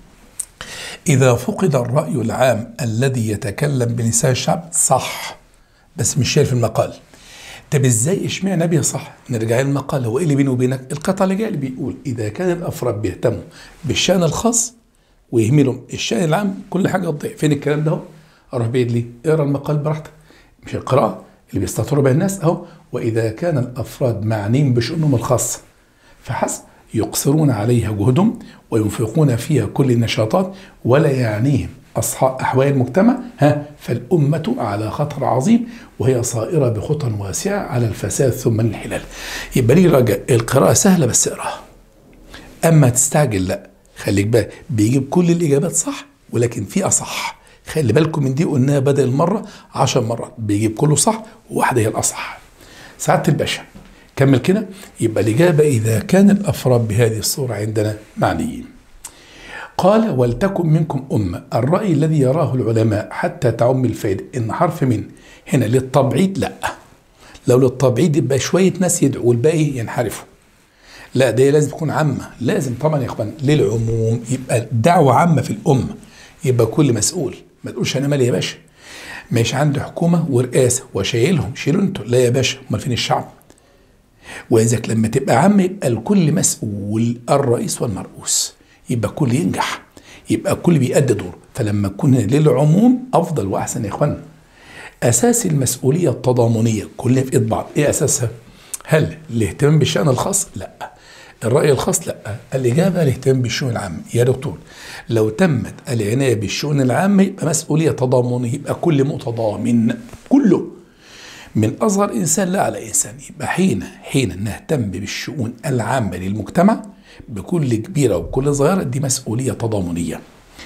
إذا فقد الرأي العام الذي يتكلم بلسان الشعب صح بس مش شايف المقال طب ازاي اشمعنى بيه صح؟ نرجع للمقال هو ايه اللي بيني وبينك؟ القطع اللي جاي اللي بيقول اذا كان الافراد بيهتموا بالشان الخاص ويهملهم الشان العام كل حاجه تضيع فين الكلام ده اهو؟ اروح بعيد ليه؟ اقرا المقال براحتك مش القراءه اللي بيستطروا بها الناس اهو واذا كان الافراد معنيين بشؤونهم الخاصه فحسب يقصرون عليها جهدهم وينفقون فيها كل النشاطات ولا يعنيهم أصحاب أحوال المجتمع ها فالأمة على خطر عظيم وهي صائرة بخطى واسعة على الفساد ثم الانحلال يبقى لي رجاء القراءة سهلة بس اقراها أما تستعجل لا خليك بقى بيجيب كل الإجابات صح ولكن في أصح خلي بالكم من دي قلناها بدل المرة عشر مرات بيجيب كله صح وواحدة هي الأصح سعادة الباشا كمل كده يبقى الإجابة إذا كان الأفراد بهذه الصورة عندنا معنيين قال ولتكن منكم أمة الرأي الذي يراه العلماء حتى تعم الفائدة إن حرف من هنا للتبعيد لا لو للتبعيد يبقى شوية ناس يدعوا والباقي ينحرفوا لا ده لازم تكون عامة لازم طبعا يا اخوان للعموم يبقى دعوة عامة في الأمة يبقى كل مسؤول ما تقولش أنا مالي يا باشا مش عندي حكومة ورئاسة وشايلهم شيلوا انتوا لا يا باشا امال فين الشعب وإذاك لما تبقى عام يبقى الكل مسؤول الرئيس والمرؤوس يبقى الكل ينجح يبقى الكل بيأدي دوره فلما تكون للعموم افضل واحسن يا اخوانا اساس المسؤوليه التضامنيه كلنا في ايد بعض ايه اساسها هل الاهتمام بالشان الخاص لا الراي الخاص لا الاجابه الاهتمام بالشؤون العامه يا دكتور لو تمت العنايه بالشؤون العامه يبقى مسؤوليه تضامنيه يبقى كل متضامن كله من اصغر انسان لاعلى انسان يبقى حين حين نهتم بالشؤون العامه للمجتمع بكل كبيره وبكل صغيره دي مسؤوليه تضامنيه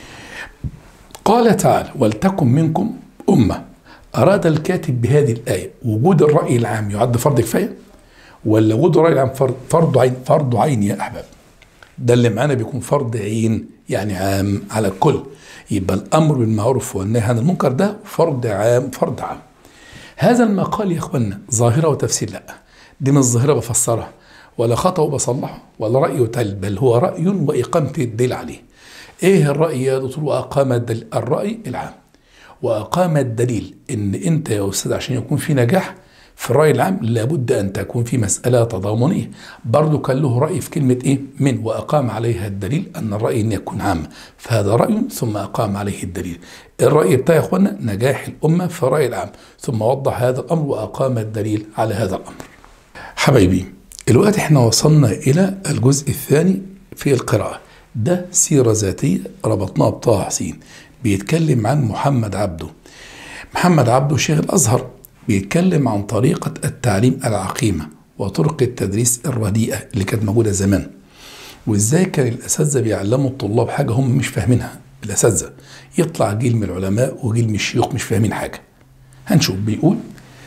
قال تعالى ولتكن منكم امه اراد الكاتب بهذه الايه وجود الراي العام يعد فرض كفايه ولا وجود الراي العام فرض فرض عين فرض عين يا احباب ده اللي معانا بيكون فرض عين يعني عام على الكل يبقى الامر بالمعروف والنهي عن المنكر ده فرض عام فرض عام هذا المقال يا اخوانا ظاهره وتفسير لا دي مش ظاهره بفسرها ولا خطا وبصلحه ولا راي وتل بل هو راي واقامه الدليل عليه ايه الراي يا دكتور واقام الدليل الراي العام واقام الدليل ان انت يا استاذ عشان يكون في نجاح في الرأي العام لابد أن تكون في مسألة تضامنية برضو كان له رأي في كلمة إيه من وأقام عليها الدليل أن الرأي أن يكون عام فهذا رأي ثم أقام عليه الدليل الرأي بتاع يا إخوانا نجاح الأمة في الرأي العام ثم وضح هذا الأمر وأقام الدليل على هذا الأمر حبايبي الوقت احنا وصلنا إلى الجزء الثاني في القراءة ده سيرة ذاتية ربطناها بطه حسين بيتكلم عن محمد عبده محمد عبده شيخ الأزهر بيتكلم عن طريقة التعليم العقيمة وطرق التدريس الرديئة اللي كانت موجودة زمان وازاي كان الأساتذة بيعلموا الطلاب حاجة هم مش فاهمينها الأساتذة يطلع جيل من العلماء وجيل من الشيوخ مش فاهمين حاجة هنشوف بيقول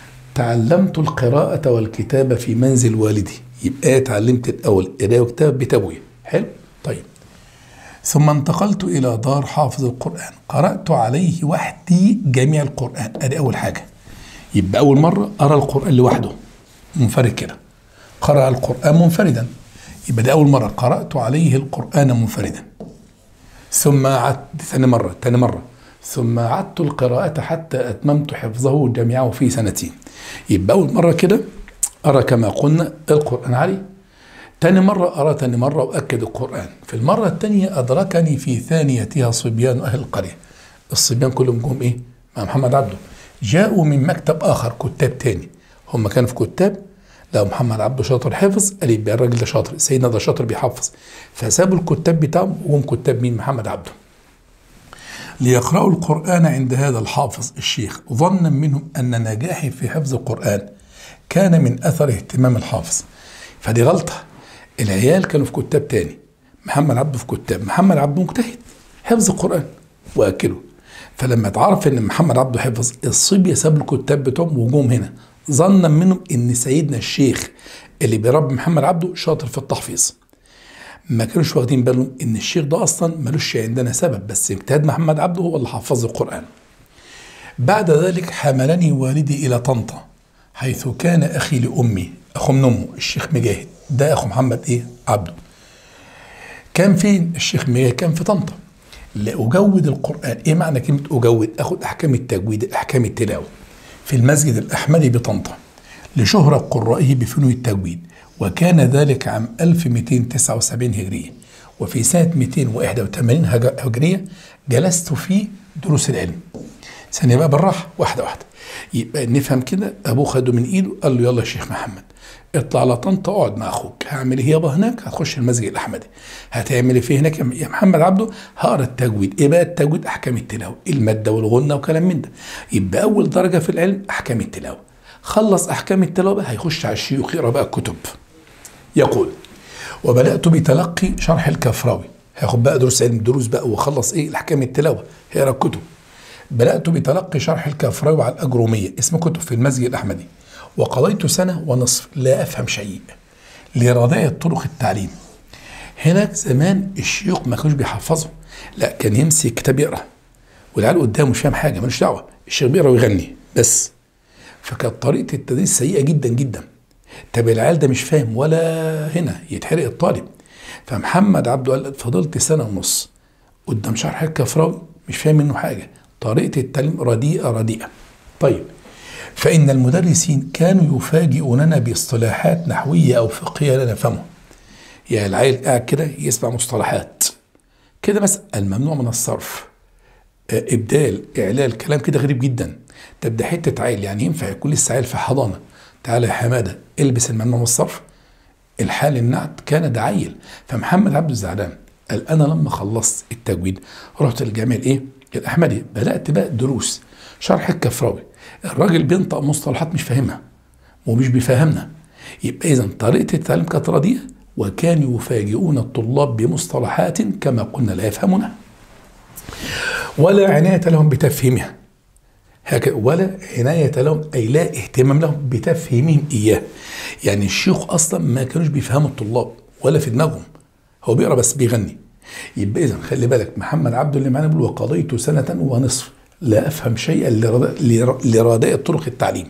تعلمت القراءة والكتابة في منزل والدي يبقى اتعلمت الأول قراءة وكتابة بتبوية حلو طيب ثم انتقلت إلى دار حافظ القرآن قرأت عليه وحدي جميع القرآن أدي أول حاجة يبقى أول مرة أرى القرآن لوحده منفرد كده قرأ القرآن منفردا يبقى دي أول مرة قرأت عليه القرآن منفردا ثم عدت ثاني مرة ثاني مرة ثم عدت القراءة حتى أتممت حفظه جميعه في سنتين يبقى أول مرة كده أرى كما قلنا القرآن عليه تاني مرة أرى تاني مرة وأكد القرآن في المرة الثانية أدركني في ثانيتها صبيان أهل القرية الصبيان كلهم جم إيه مع محمد عبده جاءوا من مكتب اخر كتاب تاني هم كانوا في كتاب لو محمد عبده شاطر حفظ قال يبقى الراجل ده شاطر سيدنا ده شاطر بيحفظ فسابوا الكتاب بتاعهم وهم كتاب مين محمد عبده ليقرأوا القرآن عند هذا الحافظ الشيخ ظنا منهم أن نجاحي في حفظ القرآن كان من أثر اهتمام الحافظ فدي غلطة العيال كانوا في كتاب تاني محمد عبده في كتاب محمد عبده مجتهد حفظ القرآن وأكله فلما اتعرف ان محمد عبده حفظ الصبيه ساب الكتاب بتوعهم وجوم هنا ظنا منهم ان سيدنا الشيخ اللي بيربي محمد عبده شاطر في التحفيظ ما كانوش واخدين بالهم ان الشيخ ده اصلا ملوش عندنا سبب بس اجتهاد محمد عبده هو اللي حفظ القران بعد ذلك حملني والدي الى طنطا حيث كان اخي لامي اخو من امه الشيخ مجاهد ده اخو محمد ايه عبده كان فين الشيخ مجاهد كان في طنطا لأجود القرآن إيه معنى كلمة أجود أخذ أحكام التجويد أحكام التلاوة في المسجد الأحمدي بطنطا لشهرة قرائه بفنون التجويد وكان ذلك عام 1279 هجرية وفي سنة 281 هجرية جلست في دروس العلم ثانية بقى بالراحة واحدة واحدة يبقى نفهم كده أبوه خده من إيده قال له يلا يا شيخ محمد اطلع على طنطا اقعد مع اخوك هعمل ايه يابا هناك هتخش المسجد الاحمدي هتعمل ايه هناك يا محمد عبده هقرا التجويد ايه بقى التجويد احكام التلاوه الماده والغنه وكلام من ده يبقى اول درجه في العلم احكام التلاوه خلص احكام التلاوه بقى هيخش على الشيوخ يقرا بقى الكتب يقول وبدات بتلقي شرح الكفراوي هياخد بقى دروس علم دروس بقى وخلص ايه الاحكام التلاوه هيقرا الكتب بدات بتلقي شرح الكفراوي على الاجروميه اسم كتب في المسجد الاحمدي وقضيت سنة ونصف لا أفهم شيء لرضاء طرق التعليم هناك زمان الشيوخ ما كانوش بيحفظوا لا كان يمسك كتاب يقرا والعيال قدامه مش فاهم حاجه ملوش دعوه الشيخ بيقرا ويغني بس فكانت طريقه التدريس سيئه جدا جدا طب العيال ده مش فاهم ولا هنا يتحرق الطالب فمحمد عبده قال فضلت سنه ونص قدام شرح الكفراوي مش فاهم منه حاجه طريقه التعليم رديئه رديئه طيب فإن المدرسين كانوا يفاجئوننا باصطلاحات نحوية أو فقهية لا نفهمها يعني العيل قاعد كده يسمع مصطلحات كده بس الممنوع من الصرف إبدال إعلال كلام كده غريب جدا طب ده حته عيل يعني ينفع يكون لسه عيل في حضانه تعالى يا حماده البس الممنوع والصرف الحال النعت كان ده عيل فمحمد عبد الزعلان قال انا لما خلصت التجويد رحت للجامع الايه الاحمدي بدات بقى دروس شرح الكفراوي الراجل بينطق مصطلحات مش فاهمها ومش بيفهمنا يبقى اذا طريقه التعليم كانت رديئه وكانوا يفاجئون الطلاب بمصطلحات كما قلنا لا يفهمونها ولا عناية لهم بتفهيمها هكذا ولا عناية لهم أي لا اهتمام لهم بتفهيمهم إياه يعني الشيوخ أصلا ما كانوش بيفهموا الطلاب ولا في دماغهم هو بيقرا بس بيغني يبقى إذا خلي بالك محمد عبد اللي معانا بيقول وقضيت سنة ونصف لا أفهم شيئا لرداء طرق التعليم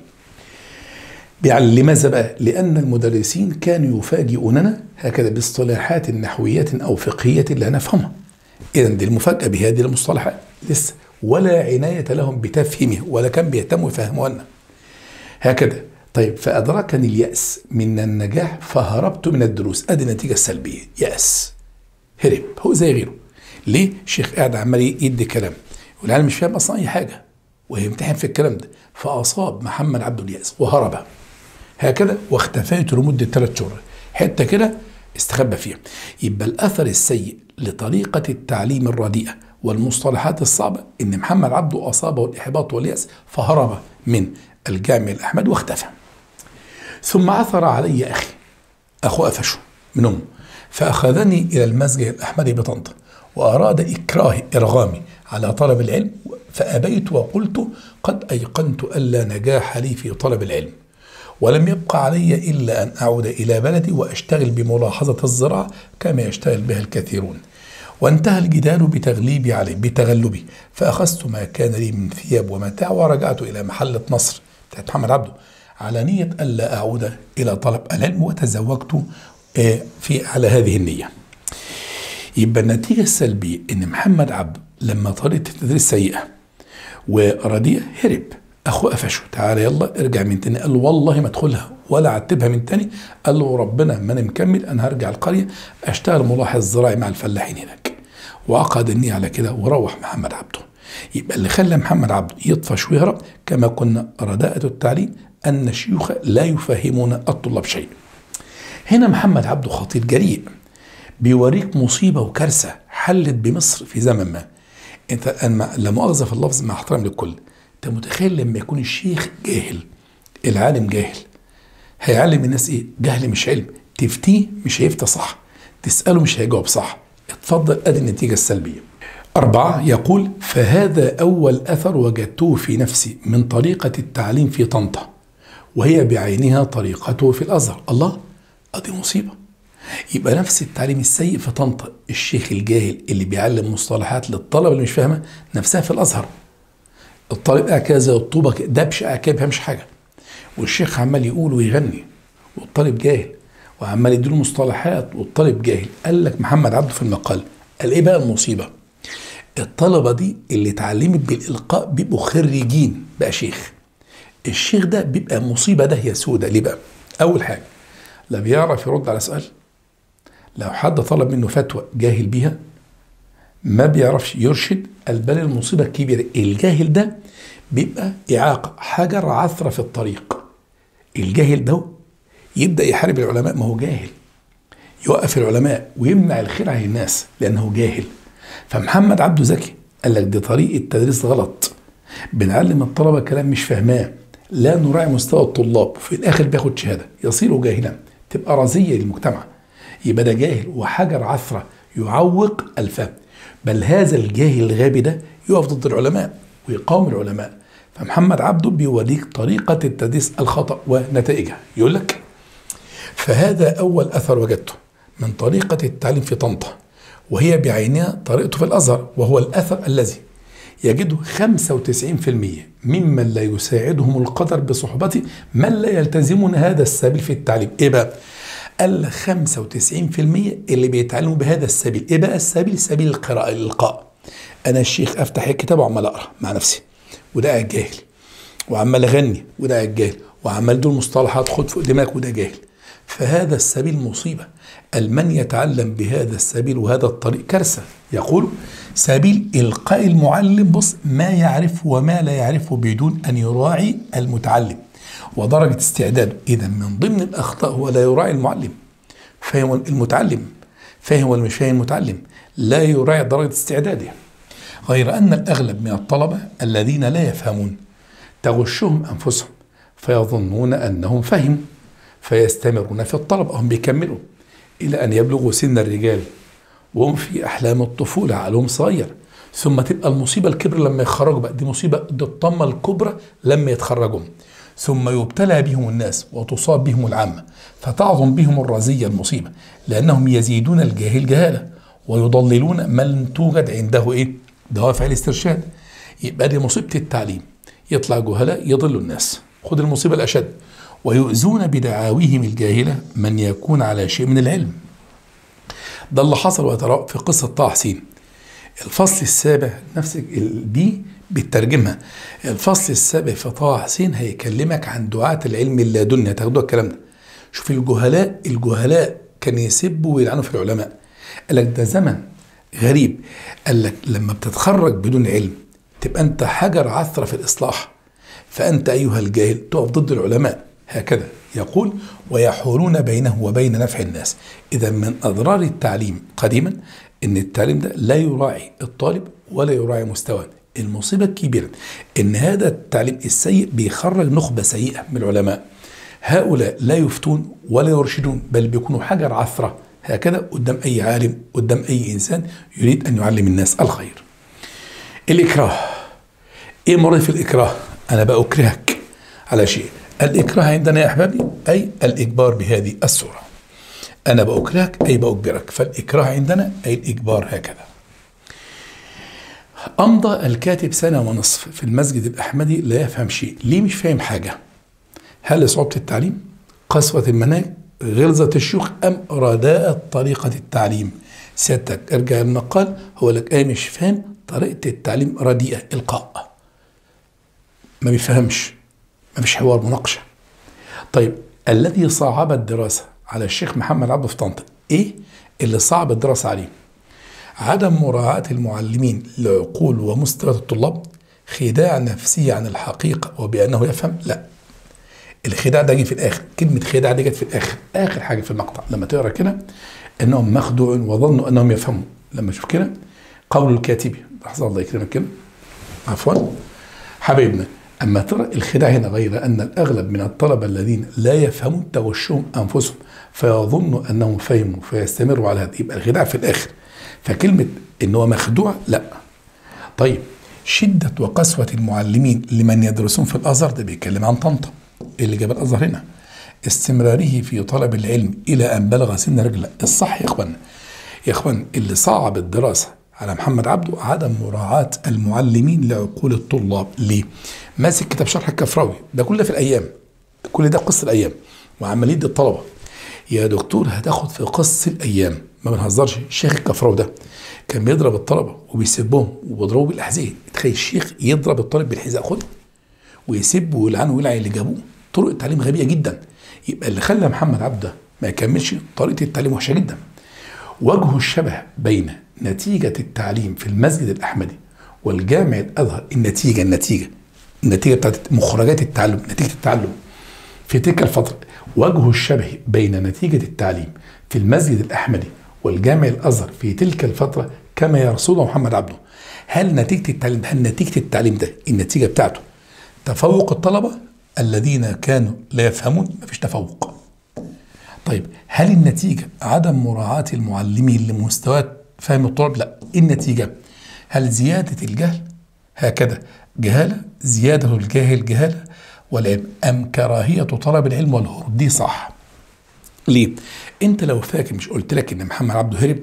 يعني لماذا بقى؟ لأن المدرسين كانوا يفاجئوننا هكذا باصطلاحات نحويات أو فقهية لا نفهمها إذا دي المفاجأة بهذه المصطلحات لسه ولا عناية لهم بتفهيمه ولا كان بيهتموا يفهموا لنا هكذا طيب فأدركني اليأس من النجاح فهربت من الدروس أدي النتيجة السلبية يأس هرب هو زي غيره ليه؟ الشيخ قاعد عمال يدي كلام والعالم مش فاهم أصلا أي حاجة ويمتحن في الكلام ده فأصاب محمد عبد اليأس وهرب هكذا واختفيت لمدة ثلاث شهور حتة كده استخبى فيها يبقى الأثر السيء لطريقة التعليم الرديئة والمصطلحات الصعبة إن محمد عبده أصابه الإحباط واليأس فهرب من الجامع الأحمد واختفى ثم عثر علي أخي أخو أفشو من أمه فأخذني إلى المسجد الأحمدي بطنطا وأراد إكراه إرغامي على طلب العلم فأبيت وقلت قد أيقنت ألا نجاح لي في طلب العلم ولم يبق علي إلا أن أعود إلى بلدي وأشتغل بملاحظة الزراعة كما يشتغل بها الكثيرون وانتهى الجدال بتغليبي عليه بتغلبي فأخذت ما كان لي من ثياب ومتاع ورجعت إلى محلة نصر بتاعت محمد عبده على نية ألا أعود إلى طلب العلم وتزوجت في على هذه النية يبقى النتيجة السلبية إن محمد عبده لما طريقة التدريس سيئة ورديئة هرب اخو قفشه تعالى يلا ارجع من تاني قال له والله ما ادخلها ولا عتبها من تاني قال له ربنا ما انا مكمل انا هرجع القريه اشتغل ملاحظ زراعي مع الفلاحين هناك وعقد النية على كده وروح محمد عبده يبقى اللي خلى محمد عبده يطفش ويهرب كما قلنا رداءة التعليم أن الشيوخ لا يفهمون الطلاب شيء هنا محمد عبده خطير جريء بيوريك مصيبة وكارثة حلت بمصر في زمن ما انت لا مؤاخذة في اللفظ مع احترام للكل انت متخيل لما يكون الشيخ جاهل العالم جاهل هيعلم الناس ايه جهل مش علم تفتيه مش هيفتى صح تسأله مش هيجاوب صح اتفضل ادي النتيجة السلبية أربعة يقول فهذا أول أثر وجدته في نفسي من طريقة التعليم في طنطا وهي بعينها طريقته في الأزهر الله أدي مصيبة يبقى نفس التعليم السيء في طنطا الشيخ الجاهل اللي بيعلم مصطلحات للطلبة اللي مش فاهمة نفسها في الأزهر الطالب قاعد كده زي الطوبة دبش قاعد كده بيفهمش حاجة والشيخ عمال يقول ويغني والطالب جاهل وعمال يديله مصطلحات والطالب جاهل قال لك محمد عبده في المقال قال ايه بقى المصيبه الطلبه دي اللي اتعلمت بالالقاء بيبقوا خريجين بقى شيخ الشيخ ده بيبقى مصيبه ده هي سودة ليه بقى اول حاجه لا بيعرف يرد على سؤال لو حد طلب منه فتوى جاهل بيها ما بيعرفش يرشد بل المصيبه الكبيره الجاهل ده بيبقى اعاقه حجر عثره في الطريق الجاهل ده يبدا يحارب العلماء ما هو جاهل يوقف العلماء ويمنع الخير عن الناس لانه جاهل فمحمد عبده زكي قال لك دي طريقه تدريس غلط بنعلم الطلبه كلام مش فاهماه لا نراعي مستوى الطلاب وفي الاخر بياخد شهاده يصير جاهلا تبقى رزيه للمجتمع يبقى ده جاهل وحجر عثره يعوق الفهم بل هذا الجاهل الغبي ده يقف ضد العلماء ويقاوم العلماء فمحمد عبده بيوريك طريقة التدريس الخطأ ونتائجها يقول لك فهذا أول أثر وجدته من طريقة التعليم في طنطا وهي بعينها طريقته في الأزهر وهو الأثر الذي يجده 95% ممن لا يساعدهم القدر بصحبته من لا يلتزمون هذا السبيل في التعليم إيه بقى؟ قال 95% اللي بيتعلموا بهذا السبيل إيه بقى السبيل؟ سبيل القراءة الإلقاء أنا الشيخ أفتح الكتاب وعمال أقرأ مع نفسي وده قاعد جاهل وعمال أغني وده قاعد جاهل وعمال دول مصطلحات خد فوق دماغك وده جاهل فهذا السبيل مصيبة المن يتعلم بهذا السبيل وهذا الطريق كارثة يقول سبيل إلقاء المعلم بص ما يعرف وما لا يعرفه بدون أن يراعي المتعلم ودرجة استعداده إذا من ضمن الأخطاء هو لا يراعي المعلم فهم المتعلم فاهم ولا مش فاهم المتعلم لا يراعي درجة استعداده غير أن الأغلب من الطلبة الذين لا يفهمون تغشهم أنفسهم فيظنون أنهم فهموا فيستمرون في الطلب هم بيكملوا إلى أن يبلغوا سن الرجال وهم في أحلام الطفولة عقلهم صغير ثم تبقى المصيبة الكبرى لما يتخرجوا بقى دي مصيبة دي الطمة الكبرى لما يتخرجوا ثم يبتلى بهم الناس وتصاب بهم العامة فتعظم بهم الرزية المصيبة لأنهم يزيدون الجاهل جهالة ويضللون من توجد عنده إيه؟ دوافع الاسترشاد يبقى دي مصيبة التعليم يطلع جهلاء يضلوا الناس خد المصيبة الأشد ويؤذون بدعاويهم الجاهلة من يكون على شيء من العلم ده اللي حصل وترى في قصة طه حسين الفصل السابع نفس دي بترجمها الفصل السابع في طه حسين هيكلمك عن دعاة العلم اللادني هتاخدوها الكلام ده شوف الجهلاء الجهلاء كان يسبوا ويلعنوا في العلماء قال لك ده زمن غريب قال لك لما بتتخرج بدون علم تبقى انت حجر عثرة في الإصلاح فأنت أيها الجاهل تقف ضد العلماء هكذا يقول ويحولون بينه وبين نفع الناس إذا من أضرار التعليم قديما أن التعليم ده لا يراعي الطالب ولا يراعي مستواه المصيبة الكبيرة أن هذا التعليم السيء بيخرج نخبة سيئة من العلماء هؤلاء لا يفتون ولا يرشدون بل بيكونوا حجر عثرة هكذا قدام أي عالم قدام أي إنسان يريد أن يعلم الناس الخير الإكراه إيه مرض في الإكراه أنا بأكرهك على شيء الإكراه عندنا يا أحبابي أي الإجبار بهذه الصورة أنا بأكرهك أي بأجبرك فالإكراه عندنا أي الإجبار هكذا أمضى الكاتب سنة ونصف في المسجد الأحمدي لا يفهم شيء ليه مش فاهم حاجة هل صعوبة التعليم قسوة المناهج غلظة الشيوخ أم رداءة طريقة التعليم سيادتك ارجع المقال هو لك أي مش فاهم طريقة التعليم رديئة إلقاء ما بيفهمش ما فيش حوار مناقشة طيب الذي صعب الدراسة على الشيخ محمد عبده في طنطا ايه اللي صعب الدراسة عليه عدم مراعاة المعلمين لعقول ومستوى الطلاب خداع نفسي عن الحقيقة وبأنه يفهم لا الخداع ده جه في الآخر كلمة خداع دي جت في الآخر آخر حاجة في المقطع لما تقرا كده أنهم مخدوع وظنوا أنهم يفهموا لما تشوف كده قول الكاتب لحظة الله يكرمك كده عفوا حبيبنا أما ترى الخداع هنا غير أن الأغلب من الطلبة الذين لا يفهمون تغشهم أنفسهم فيظنوا أنهم فهموا فيستمروا على هذا يبقى الخداع في الآخر فكلمة إن هو مخدوع لا طيب شدة وقسوة المعلمين لمن يدرسون في الأزهر ده بيتكلم عن طنطا اللي جاب الأزهر هنا استمراره في طلب العلم إلى أن بلغ سن رجلة الصح يا إخوان يا إخوان اللي صعب الدراسة على محمد عبده عدم مراعاة المعلمين لعقول الطلاب ليه؟ ماسك كتاب شرح الكفراوي ده كله في الأيام كل ده قصة الأيام وعمال يدي الطلبة يا دكتور هتاخد في قصة الأيام ما بنهزرش الشيخ الكفراوي ده كان بيضرب الطلبة وبيسبهم وبيضربوا بالأحذية تخيل الشيخ يضرب الطالب بالحذاء خد ويسب ويلعنه ويلعن اللي جابوه طرق التعليم غبية جدا يبقى اللي خلى محمد عبده ما يكملش طريقة التعليم وحشة جدا وجه الشبه بين نتيجة التعليم في المسجد الأحمدي والجامع الأزهر النتيجة النتيجة النتيجة بتاعت مخرجات التعلم نتيجة التعلم في تلك الفترة وجه الشبه بين نتيجة التعليم في المسجد الأحمدي والجامع الأزهر في تلك الفترة كما يرصده محمد عبده هل نتيجة التعليم هل نتيجة التعليم ده النتيجة بتاعته تفوق الطلبة الذين كانوا لا يفهمون مفيش تفوق طيب هل النتيجة عدم مراعاة المعلمين لمستوى فهم الطلاب لا النتيجة هل زيادة الجهل هكذا جهالة زيادة الجاهل جهالة والعلم أم كراهية طلب العلم والهروب دي صح ليه انت لو فاكر مش قلت لك ان محمد عبده هرب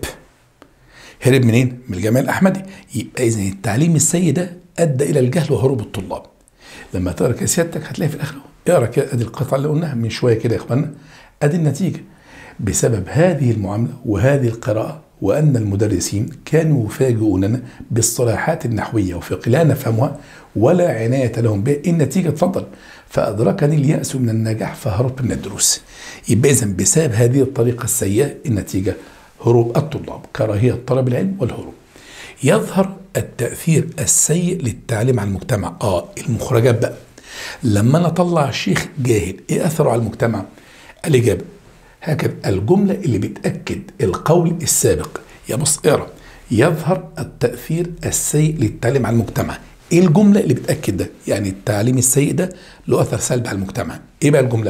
هرب منين من الجامع الاحمدي يبقى اذا التعليم السيء ده ادى الى الجهل وهروب الطلاب لما تقرا كده سيادتك هتلاقي في الاخر اقرا كده ادي القطعه اللي قلناها من شويه كده يا اخوانا ادي النتيجه بسبب هذه المعامله وهذه القراءه وأن المدرسين كانوا يفاجئوننا بالصلاحات النحوية وفي لا نفهمها ولا عناية لهم بها النتيجة اتفضل فأدركني اليأس من النجاح فهربت من الدروس يبقى إذا بسبب هذه الطريقة السيئة النتيجة هروب الطلاب كراهية طلب العلم والهروب يظهر التأثير السيء للتعليم على المجتمع آه المخرجات بقى لما أنا أطلع شيخ جاهل إيه أثره على المجتمع الإجابة هكذا الجملة اللي بتأكد القول السابق يا بص اقرا يظهر التأثير السيء للتعليم على المجتمع ايه الجملة اللي بتأكد ده يعني التعليم السيء ده له أثر سلبي على المجتمع ايه بقى الجملة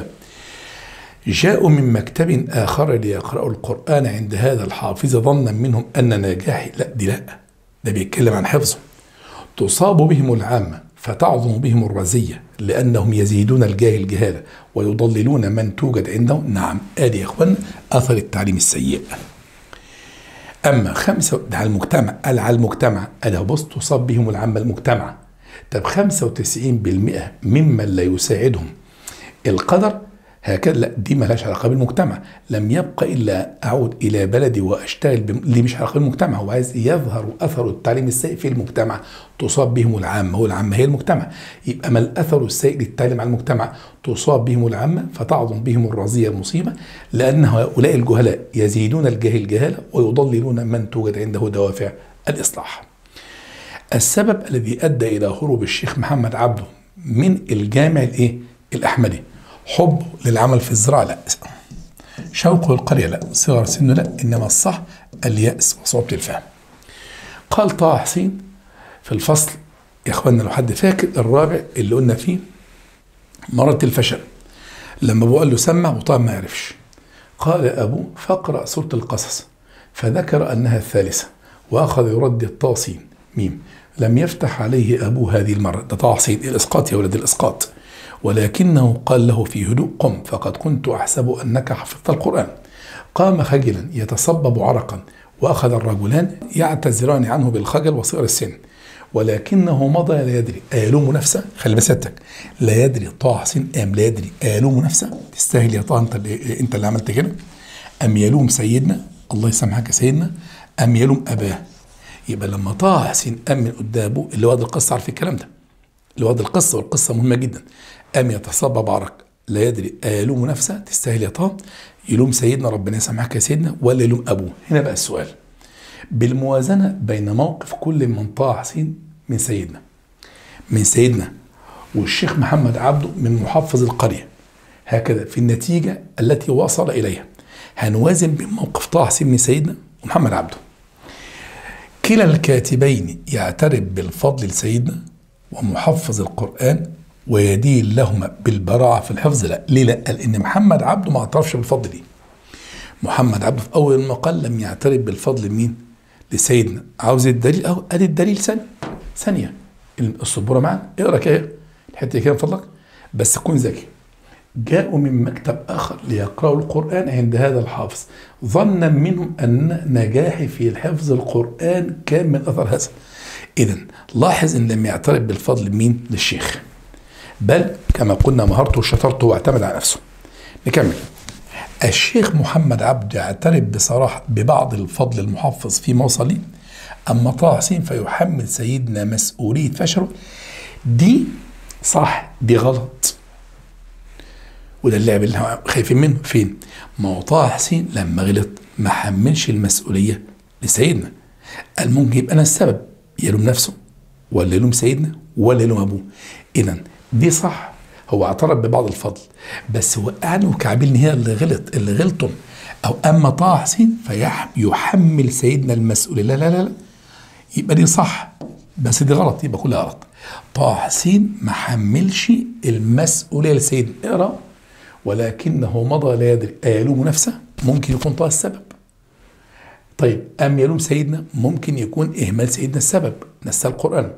جاءوا من مكتب آخر ليقرأوا القرآن عند هذا الحافظ ظنا منهم أن نجاحي لا دي لا ده بيتكلم عن حفظه تصاب بهم العامة فتعظم بهم الرزية لأنهم يزيدون الجاهل جهالة ويضللون من توجد عندهم نعم آدي يا إخوان أثر التعليم السيء أما خمسة ده على المجتمع قال على المجتمع قال بص تصاب بهم العامة المجتمع طب 95% ممن لا يساعدهم القدر هكذا لا دي مالهاش علاقه بالمجتمع لم يبقى الا اعود الى بلدي واشتغل بم... اللي مش علاقه بالمجتمع هو عايز يظهر اثر التعليم السيء في المجتمع تصاب بهم العامه والعامه هي المجتمع يبقى ما الاثر السيء للتعليم على المجتمع تصاب بهم العامه فتعظم بهم الرزيه المصيبه لان هؤلاء الجهلاء يزيدون الجاهل جهاله ويضللون من توجد عنده دوافع الاصلاح السبب الذي ادى الى هروب الشيخ محمد عبده من الجامع الايه الاحمدي حبه للعمل في الزراعة لا شوقه القرية لا صغر سنه لا إنما الصح اليأس وصعوبة الفهم قال طه حسين في الفصل يا اخوانا لو حد فاكر الرابع اللي قلنا فيه مرض الفشل لما ابوه قال له سمع وطه ما عرفش قال ابوه فاقرا سوره القصص فذكر انها الثالثه واخذ يردد الطاسين ميم لم يفتح عليه ابوه هذه المره ده طه حسين الاسقاط يا ولد الاسقاط ولكنه قال له في هدوء قم فقد كنت أحسب أنك حفظت القرآن قام خجلا يتصبب عرقا وأخذ الرجلان يعتذران عنه بالخجل وصغر السن ولكنه مضى لا يدري أيلوم نفسه خلي بسيادتك لا يدري طه حسين أم لا يدري أيلوم نفسه تستاهل يا طه أنت اللي أنت اللي عملت كده أم يلوم سيدنا الله يسامحك يا سيدنا أم يلوم أباه يبقى لما طه حسين أمن قدامه اللي هو القصة عارف الكلام ده اللي هو القصة والقصة مهمة جدا أم يتصبب عرق لا يدري أيلوم نفسه تستاهل يا طه يلوم سيدنا ربنا يسامحك يا سيدنا ولا يلوم أبوه هنا بقى السؤال بالموازنة بين موقف كل من طه حسين من سيدنا من سيدنا والشيخ محمد عبده من محافظ القرية هكذا في النتيجة التي وصل إليها هنوازن بين موقف طه حسين من سيدنا ومحمد عبده كلا الكاتبين يعترف بالفضل لسيدنا ومحفظ القرآن ويدين لهما بالبراعة في الحفظ لا ليه لا قال إن محمد عبده ما اعترفش بالفضل دي محمد عبده في أول المقال لم يعترف بالفضل مين لسيدنا عاوز الدليل أهو أدي الدليل ثانية ثانية السبورة معنا اقرا كده الحتة كده من فضلك بس كن ذكي جاءوا من مكتب آخر ليقرأوا القرآن عند هذا الحافظ ظنا منهم أن نجاحي في حفظ القرآن كان من أثر هذا إذا لاحظ أن لم يعترف بالفضل مين للشيخ بل كما قلنا مهارته وشطارته واعتمد على نفسه نكمل الشيخ محمد عبد يعترف بصراحة ببعض الفضل المحفظ في موصلي أما طه حسين فيحمل سيدنا مسؤولية فشله دي صح دي غلط وده اللعب اللي احنا خايفين منه فين؟ ما هو طه حسين لما غلط ما حملش المسؤولية لسيدنا قال ممكن يبقى أنا السبب يلوم نفسه ولا يلوم سيدنا ولا يلوم أبوه إذا دي صح هو اعترف ببعض الفضل بس وقعني وكعبلني هي اللي غلط اللي غلطهم او اما طه حسين فيحمل سيدنا المسؤوليه لا لا لا لا يبقى دي صح بس دي غلط يبقى كلها غلط طه حسين ما حملش المسؤوليه لسيدنا اقرا ولكنه مضى لا يدري أيلوم نفسه ممكن يكون طه السبب طيب أم يلوم سيدنا ممكن يكون إهمال سيدنا السبب نسى القرآن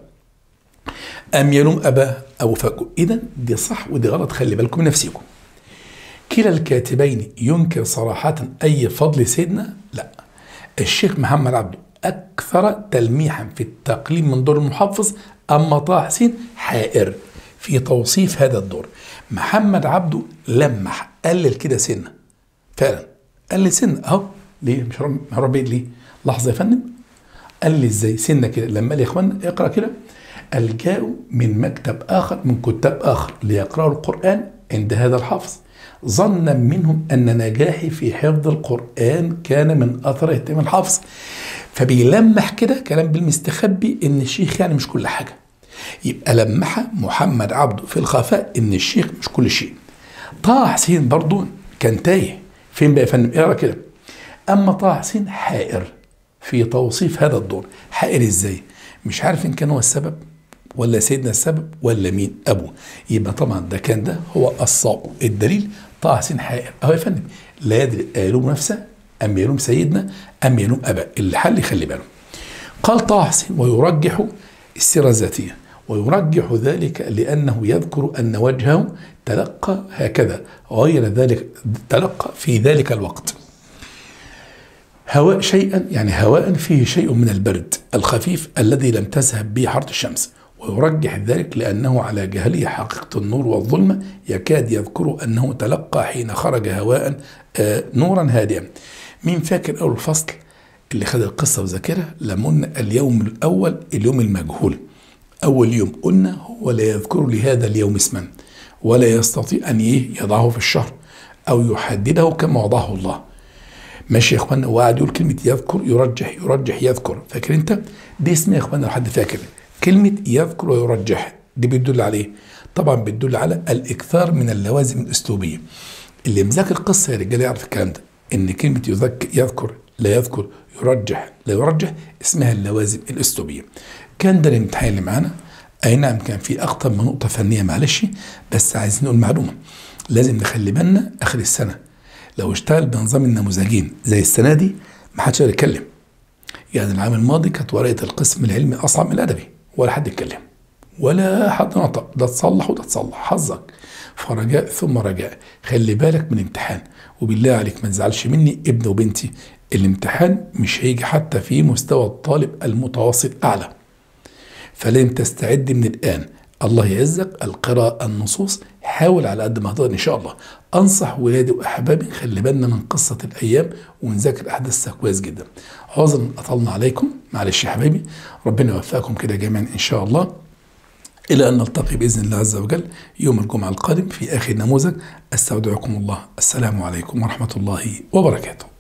أم يلوم أباه أو فاكه إذا دي صح ودي غلط خلي بالكم من نفسكم كلا الكاتبين ينكر صراحة أي فضل سيدنا لا الشيخ محمد عبده أكثر تلميحا في التقليل من دور المحفظ أما طه حسين حائر في توصيف هذا الدور محمد عبده لمح قلل كده سنة فعلا قلل سنة أهو ليه مش ربي ليه لحظة يا فندم قال لي ازاي سنة كده لما قال يا اخوانا اقرا كده الجاءوا من مكتب آخر من كتاب آخر ليقرأوا القرآن عند هذا الحفظ ظنا منهم أن نجاحي في حفظ القرآن كان من أثر اهتمام الحفظ فبيلمح كده كلام بالمستخبي إن الشيخ يعني مش كل حاجة يبقى لمح محمد عبده في الخفاء إن الشيخ مش كل شيء طه حسين برضو كان تايه فين بقى يا فندم اقرا كده اما طه حسين حائر في توصيف هذا الدور حائر ازاي مش عارف ان كان هو السبب ولا سيدنا السبب ولا مين ابوه يبقى طبعا ده كان ده هو الصواب الدليل طه حسين حائر اهو يا فندم لا يدري يلوم نفسه ام يلوم سيدنا ام يلوم اباه اللي حل يخلي باله قال طه حسين ويرجح السيره الذاتيه ويرجح ذلك لأنه يذكر أن وجهه تلقى هكذا غير ذلك تلقى في ذلك الوقت هواء شيئا يعني هواء فيه شيء من البرد الخفيف الذي لم تذهب به حرة الشمس ويرجح ذلك لأنه على جهله حقيقة النور والظلمة يكاد يذكر أنه تلقى حين خرج هواء آه نورا هادئا مين فاكر أول الفصل اللي خد القصة وذاكرها لمن اليوم الأول اليوم المجهول أول يوم قلنا هو لا يذكر لهذا اليوم اسما ولا يستطيع أن يضعه في الشهر أو يحدده كما وضعه الله ماشي يا اخوانا وقعد يقول كلمة يذكر يرجح يرجح يذكر فاكر انت دي اسمها يا اخوانا لو حد فاكر كلمة يذكر ويرجح دي بتدل عليه طبعا بتدل على الإكثار من اللوازم الأسلوبية اللي مذاكر قصة يا رجالة يعرف الكلام ده إن كلمة يذكر يذكر لا يذكر يرجح لا يرجح اسمها اللوازم الأسلوبية كان ده الامتحان اللي معانا اي نعم كان في اكتر من نقطه فنيه معلش بس عايزين نقول معلومه لازم نخلي بالنا اخر السنه لو اشتغل بنظام النموذجين زي السنه دي ما حدش يقدر يتكلم يعني العام الماضي كانت ورقه القسم العلمي اصعب من الادبي ولا حد يتكلم ولا حد نطق ده تصلح وده تصلح حظك فرجاء ثم رجاء خلي بالك من امتحان وبالله عليك ما تزعلش مني ابن وبنتي الامتحان مش هيجي حتى في مستوى الطالب المتوسط اعلى فلازم تستعد من الآن الله يعزك القراءة النصوص حاول على قد ما تقدر إن شاء الله أنصح ولادي وأحبابي خلي بالنا من قصة الأيام ونذاكر أحداثها كويس جدا عذرا أطلنا عليكم معلش يا حبايبي ربنا يوفقكم كده جميعا إن شاء الله إلى أن نلتقي بإذن الله عز وجل يوم الجمعة القادم في آخر نموذج أستودعكم الله السلام عليكم ورحمة الله وبركاته